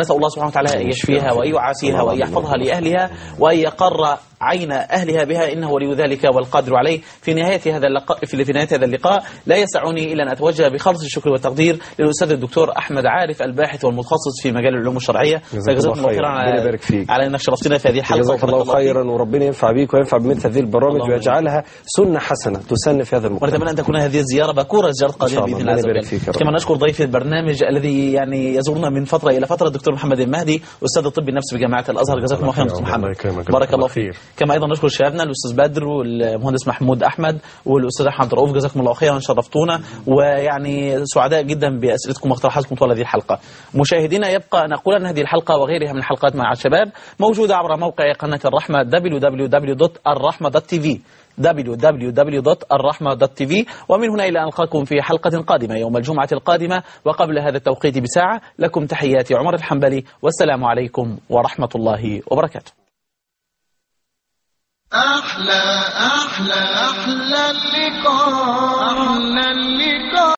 وتعالى أن يشفيها وأن يعافيها وأن يحفظها لأهلها وأن يقر عين أهلها بها إنه ولي ذلك والقادر عليه في نهاية هذا اللقاء في في نهاية هذا اللقاء لا يسعني إلا أن أتوجه بخالص الشكر والتقدير للأستاذ الدكتور أحمد عارف الباحث والمتخصص في مجال العلوم الشرعية جزاك الله فجزاكم خير. خيرا ربنا يبارك على, فيك. على أنك شرفتنا في هذه الحلقة جزاك وبارك الله خيرا وربنا ينفع بيك وينفع بمثل هذه البرامج ويجعلها سنة حسنة تسن في هذا المجتمع ونتمنى ان تكون هذه الزياره باكوره زياره إن شاء قادمه الله. باذن الله عز ربنا يبارك وجل فيك يا رب. كما نشكر ضيف البرنامج الذي يعني يزورنا من فتره الى فتره الدكتور محمد المهدي استاذ الطب النفسي بجامعه الازهر جزاكم الله خيرا دكتور محمد بارك الله فيك كما ايضا نشكر شبابنا الاستاذ بدر والمهندس محمود احمد والاستاذ احمد رؤوف جزاكم الله خيرا شرفتونا ويعني سعداء جدا باسئلتكم واقتراحاتكم طوال هذه الحلقه مشاهدينا يبقى ان اقول ان هذه الحلقه وغيرها من الحلقات مع الشباب موجوده عبر موقع قناه الرحمه www.الرحمه.tv www.الرحمة.tv ومن هنا إلى أن ألقاكم في حلقة قادمة يوم الجمعة القادمة وقبل هذا التوقيت بساعة لكم تحياتي عمر الحنبلي والسلام عليكم ورحمة الله وبركاته أحلى أحلى أحلى اللقاء أحلى اللقاء